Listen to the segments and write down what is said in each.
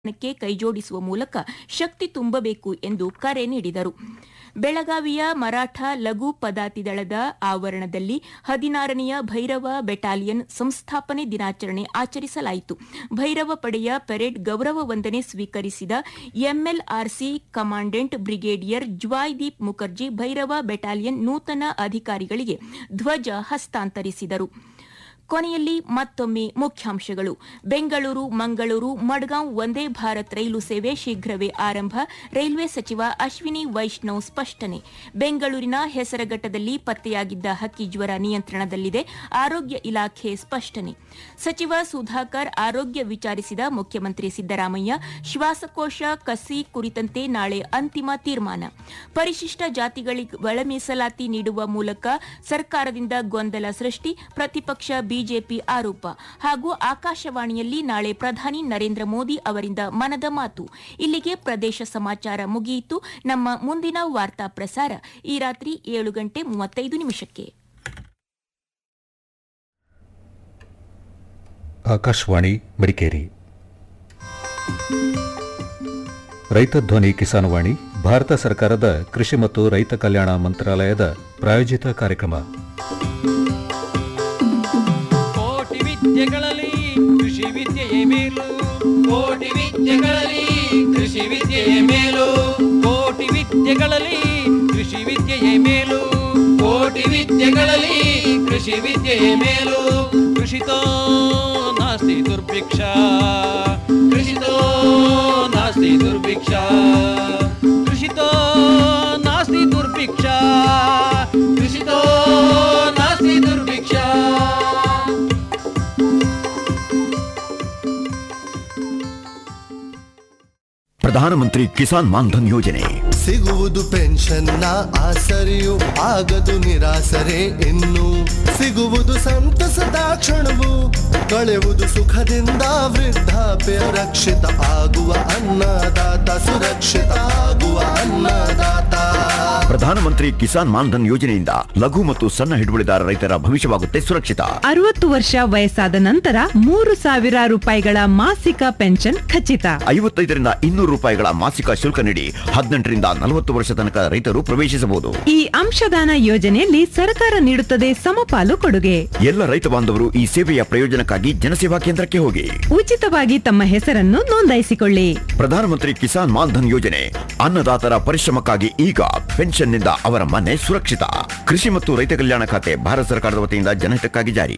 ಕ್ಕೆ ಕೈಜೋಡಿಸುವ ಮೂಲಕ ಶಕ್ತಿ ತುಂಬಬೇಕು ಎಂದು ಕರೆ ನೀಡಿದರು ಬೆಳಗಾವಿಯ ಮರಾಠ ಲಘು ಪದಾತಿ ದಳದ ಆವರಣದಲ್ಲಿ ಹದಿನಾರನೆಯ ಭೈರವ ಬೆಟಾಲಿಯನ್ ಸಂಸ್ಥಾಪನೆ ದಿನಾಚರಣೆ ಆಚರಿಸಲಾಯಿತು ಭೈರವ ಪಡೆಯ ಪೆರೇಡ್ ಗೌರವ ವಂದನೆ ಸ್ವೀಕರಿಸಿದ MLRC commandant brigadier Joydeep Mukherjee Bhairav battalion ನೂತನ ಅಧಿಕಾರಿಗಳಿಗೆ ಧ್ವಜ ಹಸ್ತಾಂತರಿಸಿದರು ಕೊನೆಯಲ್ಲಿ ಮತ್ತೊಮ್ಮೆ ಮುಖ್ಯಾಂಶಗಳು ಬೆಂಗಳೂರು ಮಂಗಳೂರು ಮಡ್ಗಾಂವ್ ವಂದೇ ಭಾರತ್ ರೈಲು ಸೇವೆ ಶೀಘ್ರವೇ ಆರಂಭ ರೈಲ್ವೆ ಸಚಿವ ಅಶ್ವಿನಿ ವೈಷ್ಣವ್ ಸ್ಪಷ್ಟನೆ ಬೆಂಗಳೂರಿನ ಹೆಸರಘಟ್ಟದಲ್ಲಿ ಪತ್ತೆಯಾಗಿದ್ದ ಹಕ್ಕಿ ಜ್ವರ ನಿಯಂತ್ರಣದಲ್ಲಿದೆ ಆರೋಗ್ಯ ಇಲಾಖೆ ಸ್ಪಷ್ಟನೆ ಸಚಿವ ಸುಧಾಕರ್ ಆರೋಗ್ಯ ವಿಚಾರಿಸಿದ ಮುಖ್ಯಮಂತ್ರಿ ಸಿದ್ದರಾಮಯ್ಯ ಶ್ವಾಸಕೋಶ ಕಸಿ ಕುರಿತಂತೆ ನಾಳೆ ಅಂತಿಮ ತೀರ್ಮಾನ ಪರಿಶಿಷ್ಟ ಜಾತಿಗಳಿಗೆ ಒಳ ಮೀಸಲಾತಿ ನೀಡುವ ಮೂಲಕ ಸರ್ಕಾರದಿಂದ ಗೊಂದಲ ಸೃಷ್ಟಿ ಪ್ರತಿಪಕ್ಷ ಬಿಜೆಪಿ ಆರೋಪ ಹಾಗೂ ಆಕಾಶವಾಣಿಯಲ್ಲಿ ನಾಳೆ ಪ್ರಧಾನಿ ನರೇಂದ್ರ ಮೋದಿ ಅವರಿಂದ ಮನದ ಮಾತು ಇಲ್ಲಿಗೆ ಪ್ರದೇಶ ಸಮಾಚಾರ ಮುಗಿಯಿತು ನಮ್ಮ ಮುಂದಿನ ವಾರ್ತಾ ಪ್ರಸಾರ ಈ ರಾತ್ರಿ ಏಳು ಗಂಟೆ ಮೂವತ್ತೈದು ನಿಮಿಷಕ್ಕೆ ಆಕಾಶವಾಣಿ ಮಡಿಕೇರಿ ರೈತ ಧ್ವನಿ ಕಿಸಾನವಾಣಿ ಭಾರತ ಸರ್ಕಾರದ ಕೃಷಿ ಮತ್ತು ರೈತ ಕಲ್ಯಾಣ ಮಂತ್ರಾಲಯದ ಪ್ರಾಯೋಜಿತ ಕಾರ್ಯಕ್ರಮ ಕೋಟಿ ವಿದ್ಯೆಗಳಲ್ಲಿ ಕೃಷಿ ವಿದ್ಯೆಯೇ ಮೇಲು ಕೋಟಿ ವಿದ್ಯೆಗಳಲ್ಲಿ ಕೃಷಿ ವಿದ್ಯೆಯೇ ಮೇಲು ಕೋಟಿ ವಿದ್ಯೆಗಳಲ್ಲಿ ಕೃಷಿ ವಿದ್ಯೆಯೇ ಮೇಲು ಕೋಟಿ ವಿದ್ಯೆಗಳಲ್ಲಿ ಕೃಷಿ ವಿದ್ಯೆಯೇ ಮೇಲು ಕೃಷಿತೋ ನಾಸ್ತಿ ದುರ್ಭಿಕ್ಷ ಕೃಷಿತೋ ನಾಸ್ತಿ ದುರ್ಭಿಕ್ಷ ಕೃಷಿತೋ ನಾಸ್ತಿ ದುರ್ಭಿಕ್ಷ ಕೃಷಿತೋ ನಾಸ್ತಿ ದುರ್ಭಿಕ್ಷ ಪ್ರಧಾನಮಂತ್ರಿ ಕಿಸಾನ್ ಮಾನ್ಧನ್ ಯೋಜನೆ ಸಿಗುವುದು ಪೆನ್ಷನ್ನ ಆಸರೆಯು ಆಗದು ನಿರಾಸರೆ ಇನ್ನು ಸಿಗುವುದು ಸಂತಸದ ಕ್ಷಣವು ಕಳೆಯುವುದು ಸುಖದಿಂದ ವೃದ್ಧಾಪ್ಯ ರಕ್ಷಿತ ಆಗುವ ಅನ್ನದಾತ ಸುರಕ್ಷಿತ ಆಗುವ ಅನ್ನದಾತ ಪ್ರಧಾನಮಂತ್ರಿ ಕಿಸಾನ್ ಮಾನ್ಧನ್ ಯೋಜನೆಯಿಂದ ಲಘು ಮತ್ತು ಸಣ್ಣ ಹಿಡುವಳಿದಾರ ರೈತರ ಭವಿಷ್ಯವಾಗುತ್ತೆ ಸುರಕ್ಷಿತ ಅರವತ್ತು ವರ್ಷ ವಯಸ್ಸಾದ ನಂತರ ಮೂರು ಸಾವಿರ ರೂಪಾಯಿಗಳ ಮಾಸಿಕ ಪೆನ್ಷನ್ ಖಚಿತ ಐವತ್ತೈದರಿಂದ ಇನ್ನೂರು ರೂಪಾಯಿಗಳ ಮಾಸಿಕ ಶುಲ್ಕ ನೀಡಿ ಹದಿನೆಂಟರಿಂದ ನಲವತ್ತು ವರ್ಷ ತನಕ ರೈತರು ಪ್ರವೇಶಿಸಬಹುದು ಈ ಅಂಶದಾನ ಯೋಜನೆಯಲ್ಲಿ ಸರ್ಕಾರ ನೀಡುತ್ತದೆ ಸಮಪಾಲು ಕೊಡುಗೆ ಎಲ್ಲ ರೈತ ಬಾಂಧವರು ಈ ಸೇವೆಯ ಪ್ರಯೋಜನಕ್ಕಾಗಿ ಜನಸೇವಾ ಕೇಂದ್ರಕ್ಕೆ ಹೋಗಿ ಉಚಿತವಾಗಿ ತಮ್ಮ ಹೆಸರನ್ನು ನೋಂದಾಯಿಸಿಕೊಳ್ಳಿ ಪ್ರಧಾನಮಂತ್ರಿ ಕಿಸಾನ್ ಮಾನ್ಧನ್ ಯೋಜನೆ ಅನ್ನದಾತರ ಪರಿಶ್ರಮಕ್ಕಾಗಿ ಈಗ ಪೆನ್ಷನ್ನಿಂದ ಅವರ ಮನೆ ಸುರಕ್ಷಿತ ಕೃಷಿ ಮತ್ತು ರೈತ ಕಲ್ಯಾಣ ಖಾತೆ ಭಾರತ ಸರ್ಕಾರದ ವತಿಯಿಂದ ಜನಹಿತಕ್ಕಾಗಿ ಜಾರಿ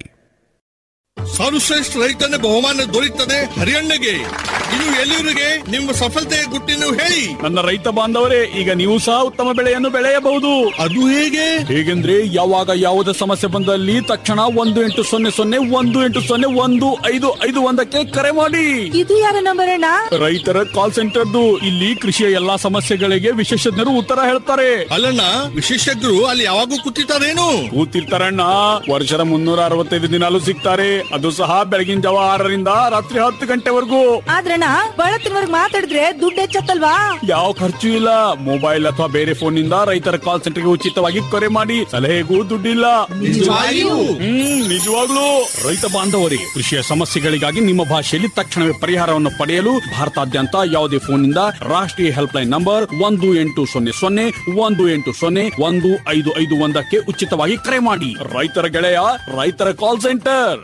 ಸರ್ವಶ್ರೇಷ್ಠ ರೈತನ ಬಹುಮಾನ ದೊರೆಯುತ್ತದೆ ಹರಿಯಣ್ಣಗೆ ಇದು ಎಲ್ಲಿವರಿಗೆ ನಿಮ್ಮ ಸಫಲತೆಯ ಗುಟ್ಟಿನ ಹೇಳಿ ನನ್ನ ರೈತ ಬಾಂಧವರೇ ಈಗ ನೀವು ಸಹ ಉತ್ತಮ ಬೆಳೆಯನ್ನು ಬೆಳೆಯಬಹುದು ಅದು ಹೇಗೆ ಹೇಗೆಂದ್ರೆ ಯಾವಾಗ ಯಾವುದೇ ಸಮಸ್ಯೆ ಬಂದಲ್ಲಿ ತಕ್ಷಣ ಒಂದು ಎಂಟು ಸೊನ್ನೆ ಸೊನ್ನೆ ಒಂದು ಎಂಟು ಸೊನ್ನೆ ಒಂದು ಐದು ಐದು ಒಂದಕ್ಕೆ ಕರೆ ಮಾಡಿ ಇದು ಯಾರ ನಂಬರ್ ಅಣ್ಣ ರೈತರ ಕಾಲ್ ಸೆಂಟರ್ದು ಇಲ್ಲಿ ಕೃಷಿಯ ಎಲ್ಲಾ ಸಮಸ್ಯೆಗಳಿಗೆ ವಿಶೇಷಜ್ಞರು ಉತ್ತರ ಹೇಳ್ತಾರೆ ಅಲ್ಲಣ್ಣ ವಿಶೇಷಜ್ಞರು ಅಲ್ಲಿ ಯಾವಾಗೂ ಕೂತಿರ್ತಾರೇನು ಕೂತಿರ್ತಾರಣ್ಣ ವರ್ಷದ ಮುನ್ನೂರ ಅರವತ್ತೈದು ದಿನಾಲು ಸಿಗ್ತಾರೆ ಅದು ಸಹ ಬೆಳಗಿನ ಜಾವ ಆರರಿಂದ ರಾತ್ರಿ ಹತ್ತು ಗಂಟೆವರೆಗೂ ಆದ್ರಣ್ಣ ಬಳತ್ತಿನವರ್ಗ್ ಮಾತಾಡಿದ್ರೆ ದುಡ್ಡು ಹೆಚ್ಚತ್ತಲ್ವಾ ಯಾವ ಖರ್ಚು ಇಲ್ಲ ಮೊಬೈಲ್ ಅಥವಾ ಬೇರೆ ಫೋನ್ ನಿಂದ ರೈತರ ಕಾಲ್ ಸೆಂಟರ್ಗೆ ಉಚಿತವಾಗಿ ಕರೆ ಮಾಡಿ ಸಲಹೆಗೂ ದುಡ್ಡಿಲ್ಲ ನಿಜವಾಗಿಯೂ? ಹ್ಮ್ ನಿಜವಾಗ್ಲೂ ರೈತ ಬಾಂಧವರಿಗೆ ಕೃಷಿಯ ಸಮಸ್ಯೆಗಳಿಗಾಗಿ ನಿಮ್ಮ ಭಾಷೆಯಲ್ಲಿ ತಕ್ಷಣವೇ ಪರಿಹಾರವನ್ನು ಪಡೆಯಲು ಭಾರತಾದ್ಯಂತ ಯಾವುದೇ ಫೋನ್ ನಿಂದ ರಾಷ್ಟ್ರೀಯ ಹೆಲ್ಪ್ ಲೈನ್ ನಂಬರ್ ಒಂದು ಎಂಟು ಸೊನ್ನೆ ಸೊನ್ನೆ ಒಂದು ಎಂಟು ಸೊನ್ನೆ ಒಂದು ಐದು ಐದು ಒಂದಕ್ಕೆ ಉಚಿತವಾಗಿ ಕರೆ ಮಾಡಿ ರೈತರ ಗೆಳೆಯ ರೈತರ ಕಾಲ್ ಸೆಂಟರ್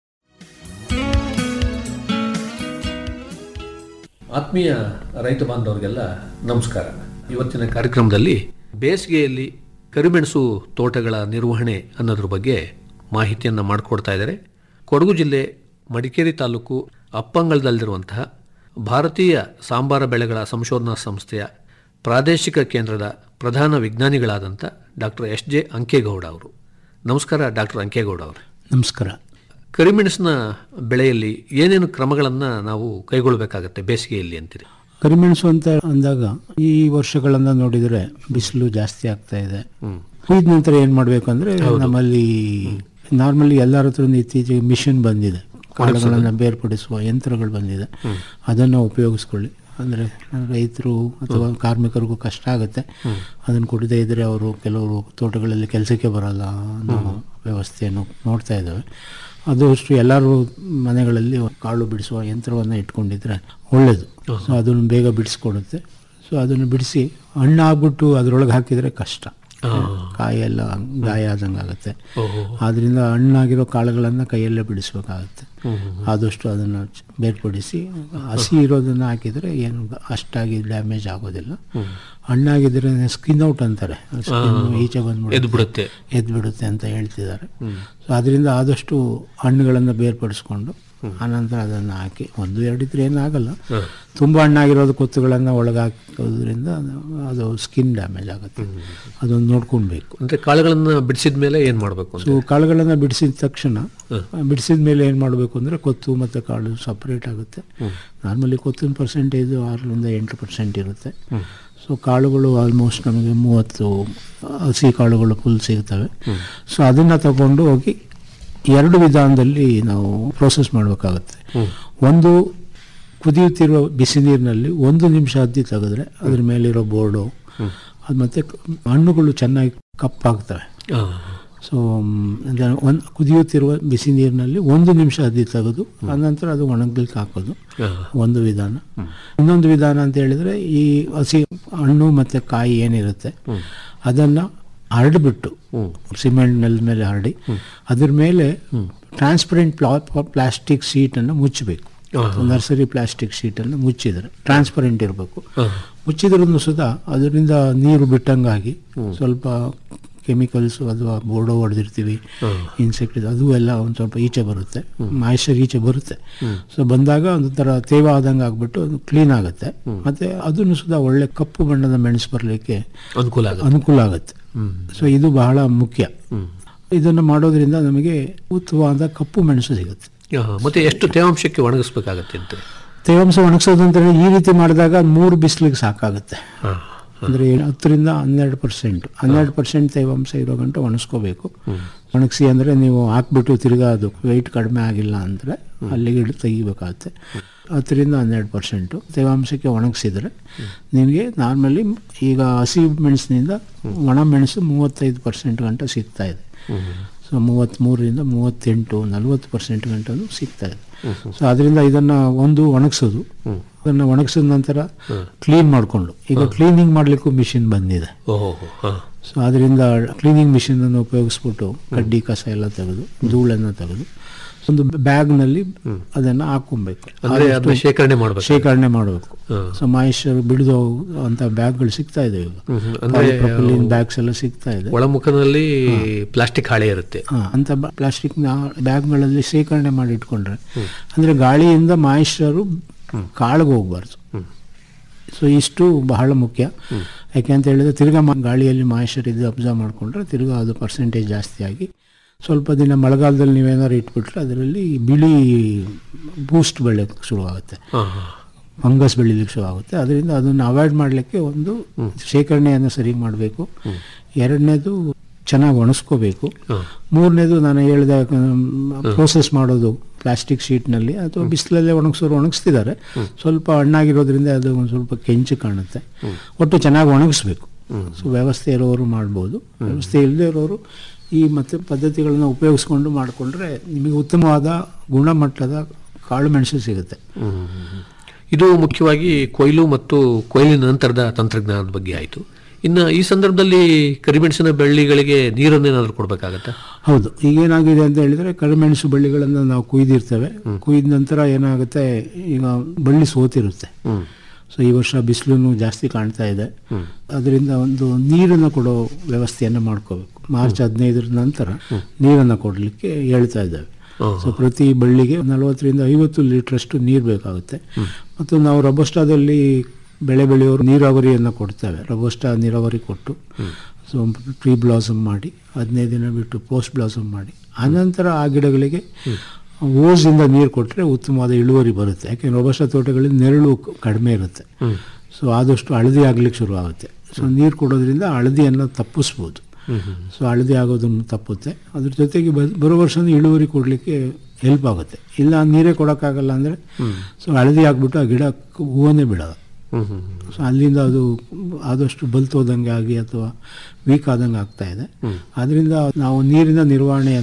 ಆತ್ಮೀಯ ರೈತ ಬಾಂಧವರಿಗೆಲ್ಲ ನಮಸ್ಕಾರ ಇವತ್ತಿನ ಕಾರ್ಯಕ್ರಮದಲ್ಲಿ ಬೇಸಿಗೆಯಲ್ಲಿ ಕರಿಮೆಣಸು ತೋಟಗಳ ನಿರ್ವಹಣೆ ಅನ್ನೋದ್ರ ಬಗ್ಗೆ ಮಾಹಿತಿಯನ್ನು ಮಾಡಿಕೊಡ್ತಾ ಇದ್ದಾರೆ ಕೊಡಗು ಜಿಲ್ಲೆ ಮಡಿಕೇರಿ ತಾಲೂಕು ಅಪ್ಪಂಗಳದಲ್ಲಿರುವಂತಹ ಭಾರತೀಯ ಸಾಂಬಾರ ಬೆಳೆಗಳ ಸಂಶೋಧನಾ ಸಂಸ್ಥೆಯ ಪ್ರಾದೇಶಿಕ ಕೇಂದ್ರದ ಪ್ರಧಾನ ವಿಜ್ಞಾನಿಗಳಾದಂಥ ಡಾಕ್ಟರ್ ಎಸ್ ಜೆ ಅಂಕೇಗೌಡ ಅವರು ನಮಸ್ಕಾರ ಡಾಕ್ಟರ್ ಅಂಕೇಗೌಡ ಅವರು ನಮಸ್ಕಾರ ಕರಿಮೆಣಸಿನ ಬೆಳೆಯಲ್ಲಿ ಏನೇನು ಕ್ರಮಗಳನ್ನು ನಾವು ಕೈಗೊಳ್ಳಬೇಕಾಗತ್ತೆ ಬೇಸಿಗೆಯಲ್ಲಿ ಅಂತೀರಿ ಕರಿಮೆಣಸು ಅಂತ ಅಂದಾಗ ಈ ವರ್ಷಗಳನ್ನ ನೋಡಿದರೆ ಬಿಸಿಲು ಜಾಸ್ತಿ ಆಗ್ತಾ ಇದೆ ಇದ ನಂತರ ಏನ್ ಮಾಡ್ಬೇಕು ಅಂದ್ರೆ ನಮ್ಮಲ್ಲಿ ನಾರ್ಮಲಿ ಎಲ್ಲರ ಹತ್ರ ಇತ್ತೀಚೆಗೆ ಮಿಷನ್ ಬಂದಿದೆ ಕಾಳುಗಳನ್ನ ಬೇರ್ಪಡಿಸುವ ಯಂತ್ರಗಳು ಬಂದಿದೆ ಅದನ್ನ ಉಪಯೋಗಿಸ್ಕೊಳ್ಳಿ ಅಂದ್ರೆ ರೈತರು ಅಥವಾ ಕಾರ್ಮಿಕರಿಗೂ ಕಷ್ಟ ಆಗುತ್ತೆ ಅದನ್ನು ಕೊಡದೇ ಇದ್ರೆ ಅವರು ಕೆಲವರು ತೋಟಗಳಲ್ಲಿ ಕೆಲಸಕ್ಕೆ ಬರಲ್ಲ ಅನ್ನೋ ವ್ಯವಸ್ಥೆಯನ್ನು ನೋಡ್ತಾ ಇದ್ದಾವೆ ಅದು ಅಷ್ಟು ಎಲ್ಲರೂ ಮನೆಗಳಲ್ಲಿ ಕಾಳು ಬಿಡಿಸುವ ಯಂತ್ರವನ್ನು ಇಟ್ಕೊಂಡಿದ್ರೆ ಒಳ್ಳೆಯದು ಸೊ ಅದನ್ನು ಬೇಗ ಬಿಡಿಸ್ಕೊಡುತ್ತೆ ಸೊ ಅದನ್ನು ಬಿಡಿಸಿ ಹಣ್ಣಾಗ್ಬಿಟ್ಟು ಅದರೊಳಗೆ ಹಾಕಿದರೆ ಕಷ್ಟ ಕಾಯೆಲ್ಲ ಗಾಯ ಆದಂಗೆ ಆಗುತ್ತೆ ಆದ್ರಿಂದ ಹಣ್ಣಾಗಿರೋ ಕಾಳುಗಳನ್ನು ಕೈಯಲ್ಲೇ ಬಿಡಿಸ್ಬೇಕಾಗತ್ತೆ ಆದಷ್ಟು ಅದನ್ನು ಚ- ಬೇರ್ಪಡಿಸಿ ಹಸಿ ಇರೋದನ್ನು ಹಾಕಿದರೆ ಏನು ಅಷ್ಟಾಗಿ ಡ್ಯಾಮೇಜ್ ಆಗೋದಿಲ್ಲ ಹಣ್ಣಾಗಿದ್ರೆ ಸ್ಕಿನ್ ಔಟ್ ಅಂತಾರೆ Skin ಈಚೆ ಬಂದ್ಬಿಡುತ್ತೆ ಎದ್ಬಿಡುತ್ತೆ. ಎದ್ದು ಬಿಡುತ್ತೆ ಅಂತ ಹೇಳ್ತಿದ್ದಾರೆ ಸೊ ಅದರಿಂದ ಆದಷ್ಟು ಹಣ್ಣುಗಳನ್ನು ಬೇರ್ಪಡಿಸ್ಕೊಂಡು ಆನಂತರ ಅದನ್ನು ಹಾಕಿ ಒಂದು ಎರಡು ಇದ್ರೆ ಏನಾಗಲ್ಲ ತುಂಬ ಹಣ್ಣಾಗಿರೋದು ಕೊತ್ತುಗಳನ್ನು ಒಳಗೆ ಹಾಕೋದ್ರಿಂದ ಅದು- ಅದು ಸ್ಕಿನ್ ಡ್ಯಾಮೇಜ್ ಆಗುತ್ತೆ ಅದನ್ನು ನೋಡ್ಕೊಳ್ಬೇಕು ಅಂದ್ರೆ ಕಾಳುಗಳನ್ನ ಬಿಡಿಸಿದ ಮೇಲೆ ಏನ್ ಮಾಡಬೇಕು ಅಂತ ಸೊ ಕಾಳುಗಳನ್ನು ಬಿಡಿಸಿದ ತಕ್ಷಣ ಬಿಡಿಸಿದ ಮೇಲೆ ಏನು ಮಾಡಬೇಕು ಅಂದರೆ ಕೊತ್ತು ಮತ್ತು ಕಾಳು ಸಪ್ರೇಟ್ ಆಗುತ್ತೆ ನಾರ್ಮಲಿ ಕೊತ್ತಿನ ಪರ್ಸೆಂಟೇಜು ಆರರಿಂದ ಎಂಟು ಪರ್ಸೆಂಟ್ ಇರುತ್ತೆ ಸೊ ಕಾಳುಗಳು ಆಲ್ಮೋಸ್ಟ್ ನಮಗೆ ಮೂವತ್ತು ಹಸಿ ಕಾಳುಗಳು ಫುಲ್ ಸಿಗ್ತವೆ ಸೊ ಅದನ್ನು ತಗೊಂಡು ಹೋಗಿ ಎರಡು ವಿಧಾನದಲ್ಲಿ ನಾವು ಪ್ರೋಸೆಸ್ ಮಾಡಬೇಕಾಗುತ್ತೆ ಒಂದು ಕುದಿಯುತ್ತಿರುವ ಬಿಸಿ ನೀರಿನಲ್ಲಿ ಒಂದು ನಿಮಿಷ ಅದ್ದಿ ತೆಗೆದ್ರೆ ಅದ್ರ ಮೇಲಿರೋ ಬೋರ್ಡು ಅದು ಮತ್ತೆ ಕ- ಹಣ್ಣುಗಳು ಚೆನ್ನಾಗಿ ಕಪ್ಪಾಗ್ತವೆ ಸೊ ಒಂದು ಕುದಿಯುತ್ತಿರುವ ಬಿಸಿ ನೀರಿನಲ್ಲಿ ಒಂದು ನಿಮಿಷ ಅದ್ದಿ ತೆಗೆದು ಆನಂತರ ಅದು ಒಣಗ್ಲಿಕ್ಕೆ ಹಾಕೋದು ಒಂದು ವಿಧಾನ ಇನ್ನೊಂದು ವಿಧಾನ ಅಂತ ಹೇಳಿದ್ರೆ ಈ ಹಸಿ ಹಣ್ಣು ಮತ್ತೆ ಕಾಯಿ ಏನಿರುತ್ತೆ ಅದನ್ನ ಹರಡ್ಬಿಟ್ಟು ಸಿಮೆಂಟ್ ನೆಲದ ಮೇಲೆ ಹರಡಿ ಅದ್ರ ಮೇಲೆ ಟ್ರಾನ್ಸ್ಪರೆಂಟ್ ಪ್ಲಾಸ್ಟಿಕ್ ಶೀಟನ್ನು ಮುಚ್ಚಬೇಕು ನರ್ಸರಿ ಪ್ಲಾಸ್ಟಿಕ್ ಶೀಟನ್ನು ಮುಚ್ಚಿದರೆ ಟ್ರಾನ್ಸ್ಪರೆಂಟ್ ಇರಬೇಕು ಮುಚ್ಚಿದ್ರೂ ಸುಧಾ ಅದರಿಂದ ನೀರು ಬಿಟ್ಟಂಗಾಗಿ ಸ್ವಲ್ಪ ಕೆಮಿಕಲ್ಸ್ ಅಥವಾ ಬೋರ್ಡೋ ಹೊಡೆದಿರ್ತೀವಿ ಇನ್ಸೆಕ್ಟ್ ಅದು ಎಲ್ಲ ಒಂದು ಸ್ವಲ್ಪ ಈಚೆ ಬರುತ್ತೆ ಮಾಯಿಶ್ಚರ್ ಈಚೆ ಬರುತ್ತೆ ಸೊ ಬಂದಾಗ ಒಂಥರ ತೇವ ಆದಂಗೆ ಆಗ್ಬಿಟ್ಟು ಅದು ಕ್ಲೀನ್ ಆಗುತ್ತೆ ಮತ್ತೆ ಅದನ್ನು ಸುಧಾ ಒಳ್ಳೆ ಕಪ್ಪು ಬಣ್ಣದ ಮೆಣಸು ಬರಲಿಕ್ಕೆ ಅನುಕೂಲ ಆಗುತ್ತೆ ಅನುಕೂಲ ಆಗುತ್ತೆ ಸೊ ಇದು ಬಹಳ ಮುಖ್ಯ ಇದನ್ನು ಮಾಡೋದ್ರಿಂದ ನಮಗೆ ಉತ್ತಮವಾದ ಕಪ್ಪು ಮೆಣಸು ಸಿಗುತ್ತೆ ಆಹಾ, ಮತ್ತೆ ಎಷ್ಟು ತೇವಾಂಶಕ್ಕೆ ಒಣಗಿಸ್ಬೇಕಾಗತ್ತೆ ಅಂತ ತೇವಾಂಶ ಒಣಗಿಸೋದು ಅಂತ ಹೇಳಿ ಈ ರೀತಿ ಮಾಡಿದಾಗ ಮೂರು ಬಿಸಿಲಿಗೆ ಸಾಕಾಗುತ್ತೆ ಅಂದರೆ ಹತ್ತರಿಂದ ಹನ್ನೆರಡು ಪರ್ಸೆಂಟ್ ಹನ್ನೆರಡು ಪರ್ಸೆಂಟ್ ತೇವಾಂಶ ಇರೋ ಗಂಟ ಒಣಗಿಸ್ಕೋಬೇಕು ಒಣಗಿಸಿ ಅಂದರೆ ನೀವು ಹಾಕ್ಬಿಟ್ಟು ತಿರ್ಗಾ ಅದು ವೆಯ್ಟ್ ಕಡಿಮೆ ಆಗಿಲ್ಲ ಅಂದರೆ ಅಲ್ಲಿಗೆ ಹಿಡಿದು ತೆಗಿಬೇಕಾಗುತ್ತೆ ಹತ್ತರಿಂದ ಹನ್ನೆರಡು ಪರ್ಸೆಂಟು ತೇವಾಂಶಕ್ಕೆ ಒಣಗಿಸಿದ್ರೆ ನಿನಗೆ ನಾರ್ಮಲಿ ಈಗ ಹಸಿ ಮೆಣಸಿನಿಂದ ಒಣ ಮೆಣಸು ಮೂವತ್ತೈದು ಪರ್ಸೆಂಟ್ ಗಂಟ ಸಿಗ್ತಾ ಇದೆ ಸೊ ಮೂವತ್ತ್ಮೂರರಿಂದ ಮೂವತ್ತೆಂಟು ನಲವತ್ತು ಪರ್ಸೆಂಟ್ ಗಂಟನೂ ಸಿಗ್ತಾ ಇದೆ ಸೊ ಅದರಿಂದ ಇದನ್ನು ಒಂದು ಒಣಗಿಸೋದು ಅದನ್ನು ಒಣಗಿಸಿದ ನಂತರ ಕ್ಲೀನ್ ಮಾಡಿಕೊಂಡು ಈಗ ಕ್ಲೀನಿಂಗ್ ಮಾಡಲಿಕ್ಕೂ ಮಿಷಿನ್ ಬಂದಿದೆ ಓಹೋ ಹಾ ಸೊ ಅದರಿಂದ ಕ್ಲೀನಿಂಗ್ ಮಿಷಿನನ್ನು ಉಪಯೋಗಿಸ್ಬಿಟ್ಟು ಕಡ್ಡಿ ಕಸ ಎಲ್ಲ ತೆಗೆದು ಧೂಳನ್ನು ತೆಗೆದು ಒಂದು ಬ್ಯಾಗ್ನಲ್ಲಿ ಅದನ್ನು ಹಾಕೊಬೇಕು ಅಂದ್ರೆ ಅದನ್ನ ಶೇಖರಣೆ ಮಾಡ್ಬೇಕು. ಶೇಖರಣೆ ಮಾಡಬೇಕು ಸೊ ಮಾಯಿಶ್ಚರ್ ಬಿಡಿದು ಅಂತ ಬ್ಯಾಗ್ಗಳು ಸಿಗ್ತಾ ಇದೆ ಈಗ ಹ್ಮ್. ಅಂದ್ರೆ ಪ್ರೊಪಿಲಿನ್ ಬ್ಯಾಗ್ಸ್ ಎಲ್ಲ ಸಿಗ್ತಾ ಇದೆ ಒಳಮುಖದಲ್ಲಿ ಪ್ಲಾಸ್ಟಿಕ್ ಹಾಳೆ ಇರುತ್ತೆ ಹಾ, ಅಂತ ಪ್ಲಾಸ್ಟಿಕ್ ಬ್ಯಾಗ್ಗಳಲ್ಲಿ ಶೇಖರಣೆ ಮಾಡಿ ಇಟ್ಕೊಂಡ್ರೆ ಅಂದ್ರೆ ಗಾಳಿಯಿಂದ ಮಾಯಿಶ್ಚರು ಕಾಳಿಗೆ ಹೋಗ್ಬಾರ್ದು ಸೊ ಇಷ್ಟು ಬಹಳ ಮುಖ್ಯ ಯಾಕೆ ಅಂತ ಹೇಳಿದ್ರೆ ತಿರ್ಗಾ ಮ- ಗಾಳಿಯಲ್ಲಿ ಮಾಯಿಶ್ಚರ್ ಇದು ಅಬ್ಸರ್ವ್ ಮಾಡಿಕೊಂಡ್ರೆ ತಿರ್ಗಾ ಅದು ಪರ್ಸೆಂಟೇಜ್ ಜಾಸ್ತಿ ಆಗಿ ಸ್ವಲ್ಪ ದಿನ ಮಳೆಗಾಲದಲ್ಲಿ ನೀವೇನಾದ್ರು ಇಟ್ಬಿಟ್ರೆ ಅದರಲ್ಲಿ ಬಿಳಿ ಬೂಸ್ಟ್ ಬೆಳೆಯೋಕ್ಕೆ ಶುರುವಾಗುತ್ತೆ ಫಂಗಸ್ ಬೆಳಿಲಿಕ್ಕೆ ಶುರು ಆಗುತ್ತೆ ಅದರಿಂದ ಅದನ್ನು ಅವಾಯ್ಡ್ ಮಾಡಲಿಕ್ಕೆ ಒಂದು ಶೇಖರಣೆಯನ್ನು ಸರಿ ಮಾಡಬೇಕು ಎರಡನೇದು ಚೆನ್ನಾಗಿ ಒಣಸ್ಕೋಬೇಕು ಮೂರನೇದು ನಾನು ಹೇಳಿದ ಪ್ರೋಸೆಸ್ ಮಾಡೋದು ಪ್ಲಾಸ್ಟಿಕ್ ಶೀಟ್ನಲ್ಲಿ ಅಥವಾ ಬಿಸಿಲಲ್ಲೇ ಒಣಗಿಸೋರು ಒಣಗಿಸ್ತಿದ್ದಾರೆ ಸ್ವಲ್ಪ ಹಣ್ಣಾಗಿರೋದ್ರಿಂದ ಅದು ಒಂದು ಸ್ವಲ್ಪ ಕೆಂಚು ಕಾಣುತ್ತೆ ಒಟ್ಟು ಚೆನ್ನಾಗಿ ಒಣಗಿಸ್ಬೇಕು ಸೊ ವ್ಯವಸ್ಥೆ ಇರೋರು ಮಾಡ್ಬೋದು ವ್ಯವಸ್ಥೆ ಇಲ್ಲದೆ ಇರೋರು ಈ ಮತ್ತೆ ಪದ್ಧತಿಗಳನ್ನ ಉಪಯೋಗಿಸ್ಕೊಂಡು ಮಾಡಿಕೊಂಡ್ರೆ ನಿಮಗೆ ಉತ್ತಮವಾದ ಗುಣಮಟ್ಟದ ಕಾಳು ಮೆಣಸು ಸಿಗುತ್ತೆ ಇದು ಮುಖ್ಯವಾಗಿ ಕೊಯ್ಲು ಮತ್ತು ಕೊಯ್ಲಿನ ನಂತರದ ತಂತ್ರಜ್ಞಾನದ ಬಗ್ಗೆ ಆಯಿತು ಇನ್ನು ಈ ಸಂದರ್ಭದಲ್ಲಿ ಕರಿಮೆಣಸಿನ ಬಳ್ಳಿಗಳಿಗೆ ನೀರನ್ನೇನಾದ್ರೂ ಕೊಡಬೇಕಾಗತ್ತಾ ಹೌದು ಈಗೇನಾಗಿದೆ ಅಂತ ಹೇಳಿದ್ರೆ ಕರಿಮೆಣಸು ಬಳ್ಳಿಗಳನ್ನು ನಾವು ಕುಯ್ದಿರ್ತೇವೆ ಕುಯ್ದ ನಂತರ ಏನಾಗುತ್ತೆ ಈಗ ಬಳ್ಳಿ ಸೋತಿರುತ್ತೆ ಸೊ ಈ ವರ್ಷ ಬಿಸಿಲು ಜಾಸ್ತಿ ಕಾಣ್ತಾ ಇದೆ ಅದರಿಂದ ಒಂದು ನೀರನ್ನು ಕೊಡೋ ವ್ಯವಸ್ಥೆಯನ್ನು ಮಾಡ್ಕೋಬೇಕು ಮಾರ್ಚ್ ಹದಿನೈದರ ನಂತರ ನೀರನ್ನು ಕೊಡಲಿಕ್ಕೆ ಹೇಳ್ತಾ ಇದ್ದೇವೆ ಸೊ ಪ್ರತಿ ಬಳ್ಳಿಗೆ ನಲವತ್ತರಿಂದ ಐವತ್ತು ಲೀಟ್ರಷ್ಟು ನೀರು ಬೇಕಾಗುತ್ತೆ ಮತ್ತು ನಾವು ರಬೋಸ್ಟಾದಲ್ಲಿ ಬೆಳೆ ಬೆಳೆಯೋರು ನೀರಾವರಿಯನ್ನು ಕೊಡ್ತೇವೆ ರಬೋಸ್ಟಾ ನೀರಾವರಿ ಕೊಟ್ಟು ಸೊ ಪ್ರೀ ಬ್ಲಾಸಮ್ ಮಾಡಿ ಹದಿನೈದು ದಿನ ಬಿಟ್ಟು ಪೋಸ್ಟ್ ಬ್ಲಾಸಮ್ ಮಾಡಿ ಆನಂತರ ಆ ಗಿಡಗಳಿಗೆ ಓಸಿಂದ ನೀರು ಕೊಟ್ಟರೆ ಉತ್ತಮವಾದ ಇಳುವರಿ ಬರುತ್ತೆ ಯಾಕೆ ರೊಬಸ್ಟ ತೋಟಗಳಲ್ಲಿ ನೆರಳು ಕ- ಕಡಿಮೆ ಇರುತ್ತೆ ಸೊ ಆದಷ್ಟು ಹಳದಿ ಆಗ್ಲಿಕ್ಕೆ ಶುರು ಆಗುತ್ತೆ ಸೊ ನೀರು ಕೊಡೋದ್ರಿಂದ ಹಳದಿಯನ್ನು ತಪ್ಪಿಸ್ಬೋದು ಸೊ ಹಳದಿ ಆಗೋದನ್ನು ತಪ್ಪುತ್ತೆ ಅದ್ರ ಜೊತೆಗೆ ಬ- ಬರೋ ವರ್ಷನೂ ಇಳುವರಿ ಕೊಡಲಿಕ್ಕೆ ಹೆಲ್ಪ್ ಆಗುತ್ತೆ ಇಲ್ಲ ನೀರೇ ಕೊಡೋಕ್ಕಾಗಲ್ಲ ಅಂದರೆ ಸೊ ಹಳದಿ ಆಗ್ಬಿಟ್ಟು ಆ ಗಿಡ ಕ- ಹೂವನ್ನೇ ಬಿಡೋದು ಸೊ ಅಲ್ಲಿಂದ ಅದು ಆದಷ್ಟು ಬಲ್ತೋದಂಗೆ ಆಗಿ ಅಥವಾ ವೀಕ್ ಆದಂಗೆ ಆಗ್ತಾ ಇದೆ ಅದರಿಂದ ನಾವು ನೀರಿನ ನಿರ್ವಹಣೆಯನ್ನು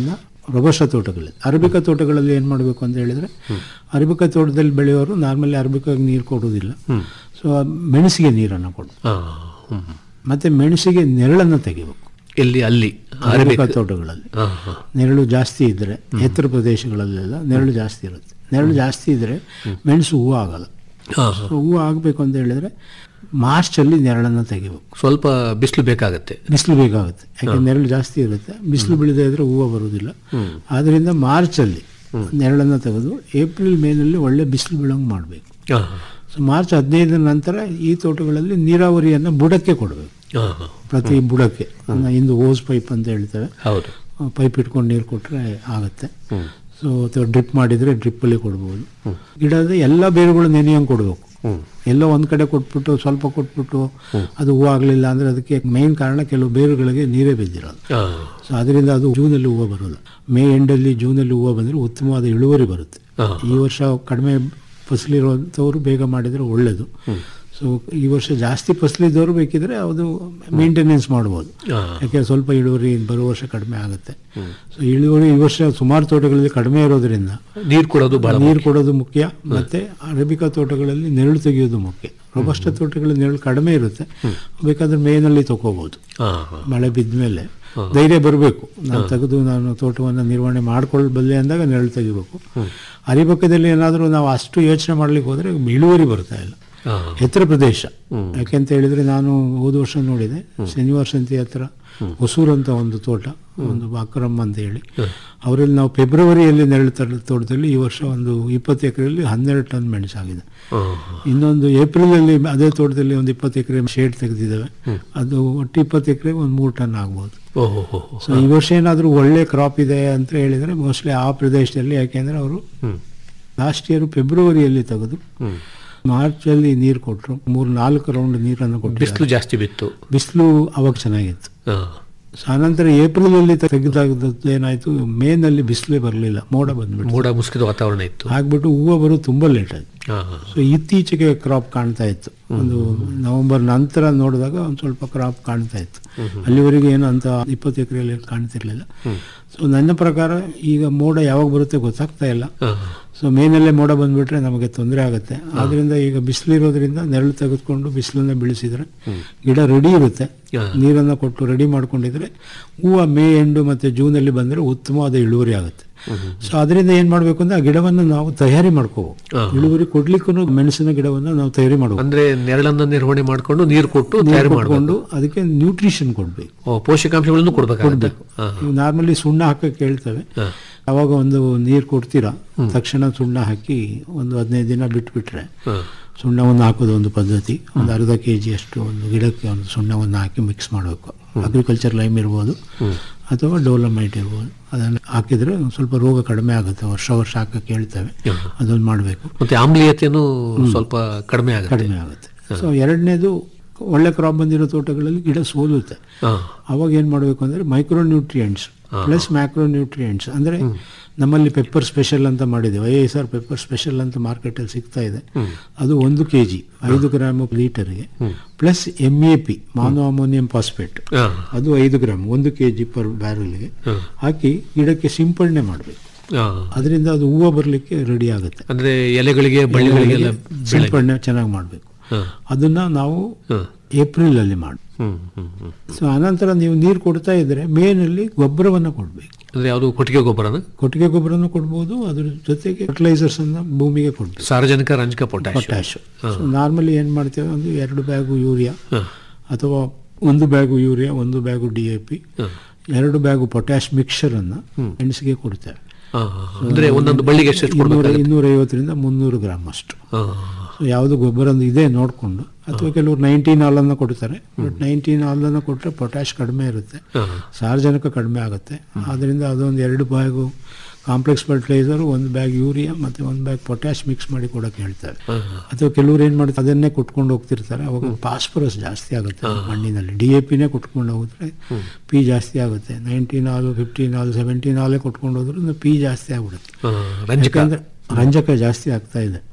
ರೊಬಸ್ಟ ತೋಟಗಳಲ್ಲಿ ಅರಬಿಕಾ ತೋಟಗಳಲ್ಲಿ ಏನು ಮಾಡಬೇಕು ಅಂತ ಹೇಳಿದ್ರೆ ಅರಬಿಕಾ ತೋಟದಲ್ಲಿ ಬೆಳೆಯೋರು ನಾರ್ಮಲಿ ಅರಬಿಕಾಗಿ ನೀರು ಕೊಡೋದಿಲ್ಲ ಸೊ ಮೆಣಸಿಗೆ ನೀರನ್ನು ಕೊಡು ಆ, ಹ್ಮ್. ಮತ್ತೆ ಮೆಣಸಿಗೆ ನೆರಳನ್ನು ತೆಗಿಬೇಕು ಎಲ್ಲಿ ಅಲ್ಲಿ ಅರಬಿಕಾ ಅರೇಬಿಕ್ ತೋಟಗಳಲ್ಲಿ ಆ, ಆ. ನೆರಳು ಜಾಸ್ತಿ ಇದ್ದರೆ ಎತ್ತರ ಪ್ರದೇಶಗಳಲ್ಲೆಲ್ಲ ನೆರಳು ಜಾಸ್ತಿ ಇರುತ್ತೆ ನೆರಳು ಜಾಸ್ತಿ ಇದ್ದರೆ ಮೆಣಸು ಹೂವು ಆಗಲ್ಲ ಆ, ಆ. ಸೊ ಹೂವು ಆಗಬೇಕು ಅಂತ ಹೇಳಿದ್ರೆ ಮಾರ್ಚಲ್ಲಿ ನೆರಳನ್ನು ತೆಗಿಬೇಕು ಸ್ವಲ್ಪ ಬಿಸಿಲು ಬೇಕಾಗತ್ತೆ ಬಿಸಿಲು ಬೇಕಾಗುತ್ತೆ ಯಾಕೆ ನೆರಳು ಜಾಸ್ತಿ ಇರುತ್ತೆ ಬಿಸಿಲು ಬೀಳದೇ ಇದ್ರೆ ಹೂವು ಬರುವುದಿಲ್ಲ ಆದ್ರಿಂದ ಮಾರ್ಚಲ್ಲಿ ನೆರಳನ್ನು ತೆಗೆದು ಏಪ್ರಿಲ್ ಮೇನಲ್ಲಿ ಒಳ್ಳೆ ಬಿಸಿಲು ಬೀಳಂಗೆ ಮಾಡಬೇಕು ಆ, ಸೊ ಮಾರ್ಚ್ ಹದಿನೈದರ ನಂತರ ಈ ತೋಟಗಳಲ್ಲಿ ನೀರಾವರಿಯನ್ನು ಬುಡಕ್ಕೆ ಕೊಡಬೇಕು ಆ, ಆ. ಪ್ರತಿ ಬುಡಕ್ಕೆ ಅದನ್ನ ಇಂದು ಓಸ್ ಪೈಪ್ ಅಂತ ಹೇಳ್ತೇವೆ ಹೌದು ಪೈಪ್ ಇಟ್ಕೊಂಡು ನೀರು ಕೊಟ್ಟರೆ ಆಗುತ್ತೆ ಸೊ ಅಥವಾ ಡ್ರಿಪ್ ಮಾಡಿದರೆ ಡ್ರಿಪ್ಪಲ್ಲಿ ಕೊಡ್ಬೋದು ಗಿಡದ ಎಲ್ಲ ಬೇರುಗಳು ನೆನೆಯಂಗೆ ಕೊಡಬೇಕು ಎಲ್ಲೋ ಒಂದು ಕಡೆ ಕೊಟ್ಬಿಟ್ಟು ಸ್ವಲ್ಪ ಕೊಟ್ಬಿಟ್ಟು ಅದು ಹೂವು ಆಗಲಿಲ್ಲ ಅಂದರೆ ಅದಕ್ಕೆ ಮೇನ್ ಕಾರಣ ಕೆಲವು ಬೇರುಗಳಿಗೆ ನೀರೇ ಬಿದ್ದಿರೋದು ಆ, ಸೊ ಅದರಿಂದ ಅದು ಜೂನಲ್ಲಿ ಹೂವು ಬರೋಲ್ಲ ಮೇ ಎಂಡಲ್ಲಿ ಜೂನಲ್ಲಿ ಹೂವು ಬಂದರೆ ಉತ್ತಮವಾದ ಇಳುವರಿ ಬರುತ್ತೆ ಆ. ಈ ವರ್ಷ ಕಡಿಮೆ ಫಸಲಿರುವಂಥವ್ರು ಬೇಗ ಮಾಡಿದರೆ ಒಳ್ಳೆಯದು ಸೊ ಈ ವರ್ಷ ಜಾಸ್ತಿ ಫಸಲಿದ್ದವರು ಬೇಕಿದ್ರೆ ಅದು ಮೇಂಟೆನೆನ್ಸ್ ಮಾಡ್ಬೋದು ಆ. ಯಾಕೆ ಸ್ವಲ್ಪ ಇಳುವರಿ ಬರೋ ವರ್ಷ ಕಡಿಮೆ ಆಗುತ್ತೆ ಸೊ ಇಳುವರಿ ಈ ವರ್ಷ ಸುಮಾರು ತೋಟಗಳಲ್ಲಿ ಕಡಿಮೆ ಇರೋದ್ರಿಂದ ನೀರು ಕೊಡೋದು ಬಹಳ ನೀರು ಕೊಡೋದು ಮುಖ್ಯ ಮತ್ತೆ ಅರೇಬಿಕಾ ತೋಟಗಳಲ್ಲಿ ನೆರಳು ತೆಗೆಯೋದು ಮುಖ್ಯ ರೊಬಸ್ಟ ತೋಟಗಳಲ್ಲಿ ನೆರಳು ಕಡಿಮೆ ಇರುತ್ತೆ ಬೇಕಾದ್ರೆ ಮೇನಲ್ಲಿ ತಗೋಬಹುದು ಆ, ಆ. ಮಳೆ ಬಿದ್ದ ಮೇಲೆ ಧೈರ್ಯ ಬರಬೇಕು ನಾನು ತೆಗೆದು ನಾನು ತೋಟವನ್ನು ನಿರ್ವಹಣೆ ಮಾಡ್ಕೊಳ್ಬಲ್ಲೆ ಅಂದಾಗ ನೆರಳು ತೆಗಿಬೇಕು ಅರಿಬಕ್ಕದಲ್ಲಿ ಏನಾದರೂ ನಾವು ಅಷ್ಟು ಯೋಚನೆ ಮಾಡ್ಲಿಕ್ಕೆ ಹೋದ್ರೆ ಇಳುವರಿ ಬರ್ತಾ ಇಲ್ಲ ಆ. ಎತ್ತರ ಪ್ರದೇಶ ಯಾಕೆಂತ ಹೇಳಿದ್ರೆ ನಾನು ಹೋದ ವರ್ಷ ನೋಡಿದೆ ಶನಿವಾರ ಸಂತಿ ಹತ್ರ ಹೊಸೂರು ಅಂತ ಒಂದು ತೋಟ ಒಂದು ಬಾಕರಮ್ಮ ಅಂತ ಹೇಳಿ ಅವರಲ್ಲಿ ನಾವು ಫೆಬ್ರವರಿಯಲ್ಲಿ ನೆರಳು ತರ ತೋಟದಲ್ಲಿ ಈ ವರ್ಷ ಒಂದು ಇಪ್ಪತ್ತು ಎಕರೆಯಲ್ಲಿ ಹನ್ನೆರಡು ಟನ್ ಮೆಣಸಾಗಿದೆ ಆ, ಇನ್ನೊಂದು ಏಪ್ರಿಲಲ್ಲಿ ಅದೇ ತೋಟದಲ್ಲಿ ಒಂದು ಇಪ್ಪತ್ತು ಎಕರೆ ಶೇಡ್ ತೆಗೆದಿದ್ದಾವೆ ಅದು ಒಟ್ಟು ಇಪ್ಪತ್ತು ಎಕರೆ ಒಂದು ಮೂರು ಟನ್ ಆಗ್ಬೋದು ಓಹೋ ಹೋ, ಹೋ. ಸೊ ಈ ವರ್ಷ ಏನಾದರೂ ಒಳ್ಳೆ ಕ್ರಾಪ್ ಇದೆ ಅಂತ ಹೇಳಿದರೆ ಮೋಸ್ಟ್ಲಿ ಆ ಪ್ರದೇಶದಲ್ಲಿ ಯಾಕೆಂದ್ರೆ ಅವರು ಹ್ಮ್. ಲಾಸ್ಟ್ ಇಯರ್ ಫೆಬ್ರವರಿಯಲ್ಲಿ ತೆಗೆದು ಹ್ಮ್. ಮಾರ್ಚಲ್ಲಿ ನೀರು ಕೊಟ್ಟರು ಮೂರು ನಾಲ್ಕು ರೌಂಡ್ ನೀರನ್ನು ಕೊಟ್ಟರು ಬಿಸಿಲು ಜಾಸ್ತಿ ಬಿತ್ತು ಬಿಸಿಲು ಅವಾಗ ಚೆನ್ನಾಗಿತ್ತು ಆ, ಸೊ ಆನಂತರ ಏಪ್ರಿಲಲ್ಲಿ ತೆಗೆದಾಗದ್ದು ಏನಾಯಿತು ಮೇನಲ್ಲಿ ಬಿಸಿಲೇ ಬರಲಿಲ್ಲ ಮೋಡ ಬಂದ್ಬಿಟ್ಟು ಮೋಡ ಮುಸುಕಿದ ವಾತಾವರಣ ಇತ್ತು ಆಗ್ಬಿಟ್ಟು ಹೂವು ಬರೋದು ತುಂಬ ಲೇಟ್ ಆಯಿತು ಆ, ಸೊ ಇತ್ತೀಚೆಗೆ ಕ್ರಾಪ್ ಕಾಣ್ತಾ ಇತ್ತು ಒಂದು ನವೆಂಬರ್ ನಂತರ ನೋಡಿದಾಗ ಒಂದು ಸ್ವಲ್ಪ ಕ್ರಾಪ್ ಕಾಣ್ತಾ ಇತ್ತು ಅಲ್ಲಿವರೆಗೆ ಏನು ಅಂತ ಇಪ್ಪತ್ತು ಎಕರೆಯಲ್ಲಿ ಕಾಣ್ತಿರ್ಲಿಲ್ಲ ಸೊ ನನ್ನ ಪ್ರಕಾರ ಈಗ ಮೋಡ ಯಾವಾಗ ಬರುತ್ತೆ ಗೊತ್ತಾಗ್ತಾ ಇಲ್ಲ ಆ, ಸೊ ಮೇನಲ್ಲೇ ಮೋಡ ಬಂದ್ಬಿಟ್ರೆ ನಮಗೆ ತೊಂದರೆ ಆಗುತ್ತೆ ಆದ್ರಿಂದ ಈಗ ಬಿಸಿಲಿರೋದ್ರಿಂದ ನೆರಳು ತೆಗೆದುಕೊಂಡು ಬಿಸಿಲನ್ನ ಬೆಳೆಸಿದ್ರೆ ಗಿಡ ರೆಡಿ ಇರುತ್ತೆ ಹಾ. ನೀರನ್ನು ಕೊಟ್ಟು ರೆಡಿ ಮಾಡ್ಕೊಂಡಿದ್ರೆ ಹೂವು ಮೇ ಎಂಡು ಮತ್ತೆ ಜೂನಲ್ಲಿ ಬಂದರೆ ಉತ್ತಮವಾದ ಇಳುವರಿ ಆಗುತ್ತೆ ಸೊ ಅದರಿಂದ ಏನು ಮಾಡಬೇಕು ಅಂದ್ರೆ ಆ ಗಿಡವನ್ನು ನಾವು ತಯಾರಿ ಮಾಡ್ಕೋಬೇಕು ಹಾ. ಇಳುವರಿ ಕೊಡ್ಲಿಕ್ಕೂ ಮೆಣಸಿನ ಗಿಡವನ್ನು ನಾವು ತಯಾರಿ ಮಾಡಬೇಕು ಅಂದ್ರೆ ನೆರಳನ್ನ ನಿರ್ವಹಣೆ ಮಾಡ್ಕೊಂಡು ನೀರು ಕೊಟ್ಟು ತಯಾರು ಮಾಡಬೇಕು ಕೊಟ್ಕೊಂಡು ಅದಕ್ಕೆ ನ್ಯೂಟ್ರಿಷನ್ ಕೊಡಬೇಕು ಓ ಪೋಷಕಾಂಶಗಳನ್ನು ಕೊಡ್ಬೇಕಾಗುತ್ತೆ ಆ, ನಾರ್ಮಲಿ ಸುಣ್ಣ ಹಾಕಕ್ಕೆ ಹೇಳ್ತೇವೆ ಆ. ಅವಾಗ ಒಂದು ನೀರು ಕೊಡ್ತೀರಾ ತಕ್ಷಣ ಸುಣ್ಣ ಹಾಕಿ ಒಂದು ಹದಿನೈದು ದಿನ ಬಿಟ್ಬಿಟ್ರೆ ಆ, ಸುಣ್ಣವನ್ನು ಹಾಕೋದು ಒಂದು ಪದ್ಧತಿ ಒಂದು ಅರ್ಧ ಕೆ ಜಿ ಅಷ್ಟು ಒಂದು ಗಿಡಕ್ಕೆ ಒಂದು ಸುಣ್ಣವನ್ನು ಹಾಕಿ ಮಿಕ್ಸ್ ಮಾಡಬೇಕು ಅಗ್ರಿಕಲ್ಚರ್ ಲೈಮ್ ಇರ್ಬೋದು ಅಥವಾ ಡೋಲಮೈಟ್ ಇರ್ಬೋದು ಅದನ್ನು ಹಾಕಿದರೆ ಒಂದು ಸ್ವಲ್ಪ ರೋಗ ಕಡಿಮೆ ಆಗುತ್ತೆ ವರ್ಷ ವರ್ಷ ಹಾಕಕ್ಕೆ ಹೇಳ್ತೇವೆ ಅದೊಂದು ಮಾಡಬೇಕು ಮತ್ತೆ ಆಮ್ಲೀಯತೆನೂ ಸ್ವಲ್ಪ ಕಡಿಮೆ ಆಗುತ್ತೆ ಕಡಿಮೆ ಆಗುತ್ತೆ ಸೊ ಎರಡನೇದು ಒಳ್ಳೆ ಕ್ರಾಪ್ ಬಂದಿರೋ ತೋಟಗಳಲ್ಲಿ ಗಿಡ ಸೋಲುತ್ತೆ ಆ, ಅವಾಗ ಏನು ಮಾಡಬೇಕು ಅಂದರೆ micro nutrients plus macro nutrients ಅಂದರೆ ನಮ್ಮಲ್ಲಿ ಪೆಪ್ಪರ್ ಸ್ಪೆಷಲ್ ಅಂತ ಮಾಡಿದ್ದೇವೆ I S R pepper special ಅಂತ ಮಾರ್ಕೆಟಲ್ಲಿ ಸಿಗ್ತಾ ಇದೆ ಅದು ಒಂದು ಕೆ ಜಿ ಐದು ಗ್ರಾಮ್ ಲೀಟರ್ಗೆ plus M A P mono ammonium phosphate ಆ, ಅದು ಐದು ಗ್ರಾಮ್ ಒಂದು ಕೆ ಜಿ ಪರ್ ಬ್ಯಾರಲ್ಗೆ ಹಾಕಿ ಗಿಡಕ್ಕೆ ಸಿಂಪಡಣೆ ಮಾಡಬೇಕು ಆ. ಅದರಿಂದ ಅದು ಹೂವು ಬರಲಿಕ್ಕೆ ರೆಡಿ ಆಗುತ್ತೆ ಅಂದ್ರೆ ಎಲೆಗಳಿಗೆ ಬಳ್ಳಿಗಳಿಗೆಲ್ಲ ಸಿಂಪಡಣೆ ಚೆನ್ನಾಗಿ ಮಾಡಬೇಕು ಹಾ. ಅದನ್ನ ನಾವು ಹಾ. ಏಪ್ರಿಲ್ ಅಲ್ಲಿ ಮಾಡಿ ಹ್ಮ್ ಹ್ಮ್ ಹ್ಮ್ ಸೊ ಅನಂತರ ನೀವು ನೀರು ಕೊಡ್ತಾ ಇದ್ರೆ ಮೇನಲ್ಲಿ ಗೊಬ್ಬರವನ್ನು ಕೊಡಬೇಕು ಅಂದ್ರೆ ಯಾವುದು ಕೊಟ್ಟಿಗೆ ಗೊಬ್ಬರನ ಕೊಟ್ಟಿಗೆ ಗೊಬ್ಬರನೂ ಕೊಡ್ಬೋದು ಅದ್ರ ಜೊತೆಗೆ ಫರ್ಟಿಲೈಸರ್ಸ್ ಅನ್ನ ಭೂಮಿಗೆ ಕೊಡ್ಬೇಕು ಸಾರಜನಕ ರಂಜಕ ಪೊಟ್ಯಾಶ್ ಪೊಟ್ಯಾಶ್ ನಾರ್ಮಲಿ ಏನು ಮಾಡ್ತೇವೆ ಒಂದು ಎರಡು ಬ್ಯಾಗು ಯೂರಿಯಾ ಅಥವಾ ಒಂದು ಬ್ಯಾಗು ಯೂರಿಯಾ ಒಂದು ಬ್ಯಾಗು ಡಿ ಎ ಪಿ ಎರಡು ಬ್ಯಾಗು ಪೊಟ್ಯಾಶ್ ಮಿಕ್ಸರನ್ನು ಮೆಣಸಿಗೆ ಕೊಡ್ತೇವೆ ಅಂದ್ರೆ ಒಂದೊಂದು ಬಳ್ಳಿಗೆ ಎಷ್ಟು ಇನ್ನೂರ ಕೊಡ್ಬೇಕಾಗುತ್ತೆ ಇನ್ನೂರೈವತ್ತರಿಂದ ಮುನ್ನೂರು ಗ್ರಾಮ್ ಅಷ್ಟು ಆ, ಸೊ ಯಾವುದು ಗೊಬ್ಬರ ಒಂದು ಇದೆ ನೋಡಿಕೊಂಡು ಅಥವಾ ಕೆಲವರು ನೈನ್ಟೀನ್ ಹಾಲನ್ನು ಕೊಡ್ತಾರೆ ಬಟ್ ನೈನ್ಟೀನ್ ಹಾಲನ್ನು ಕೊಟ್ಟರೆ ಪೊಟ್ಯಾಶ್ ಕಡಿಮೆ ಇರುತ್ತೆ ಆ, ಸಾರಜನಕ ಕಡಿಮೆ ಆಗುತ್ತೆ ಆದ್ದರಿಂದ ಅದೊಂದು ಎರಡು ಬ್ಯಾಗು ಕಾಂಪ್ಲೆಕ್ಸ್ ಫರ್ಟಿಲೈಸರ್ ಒಂದು ಬ್ಯಾಗ್ ಯೂರಿಯಾ ಮತ್ತು ಒಂದು ಬ್ಯಾಗ್ ಪೊಟ್ಯಾಶ್ ಮಿಕ್ಸ್ ಮಾಡಿ ಕೊಡೋಕೆ ಹೇಳ್ತಾರೆ ಅಥವಾ ಕೆಲವ್ರು ಏನು ಮಾಡ್ತಾರೆ ಅದನ್ನೇ ಕೊಟ್ಕೊಂಡು ಹೋಗ್ತಿರ್ತಾರೆ ಅವಾಗ ಫಾಸ್ಫರಸ್ ಜಾಸ್ತಿ ಆಗುತ್ತೆ ಮಣ್ಣಿನಲ್ಲಿ ಡಿ ಎ ಪಿನೇ ಕೊಟ್ಕೊಂಡು ಹೋಗಿದ್ರೆ ಪಿ ಜಾಸ್ತಿ ಆಗುತ್ತೆ ನೈನ್ಟೀನ್ ಹಾಲು ಫಿಫ್ಟೀನ್ ಹಾಲು ಸೆವೆಂಟೀನ್ ಹಾಲೇ ಕೊಟ್ಕೊಂಡು ಹೋದ್ರೆ ಪಿ ಜಾಸ್ತಿ ಆಗ್ಬಿಡುತ್ತೆ ಆ, ರಂಜಕ ಯಾಕಂದ್ರೆ ರಂಜಕ ಜಾಸ್ತಿ ಆಗ್ತಾ ಇದೆ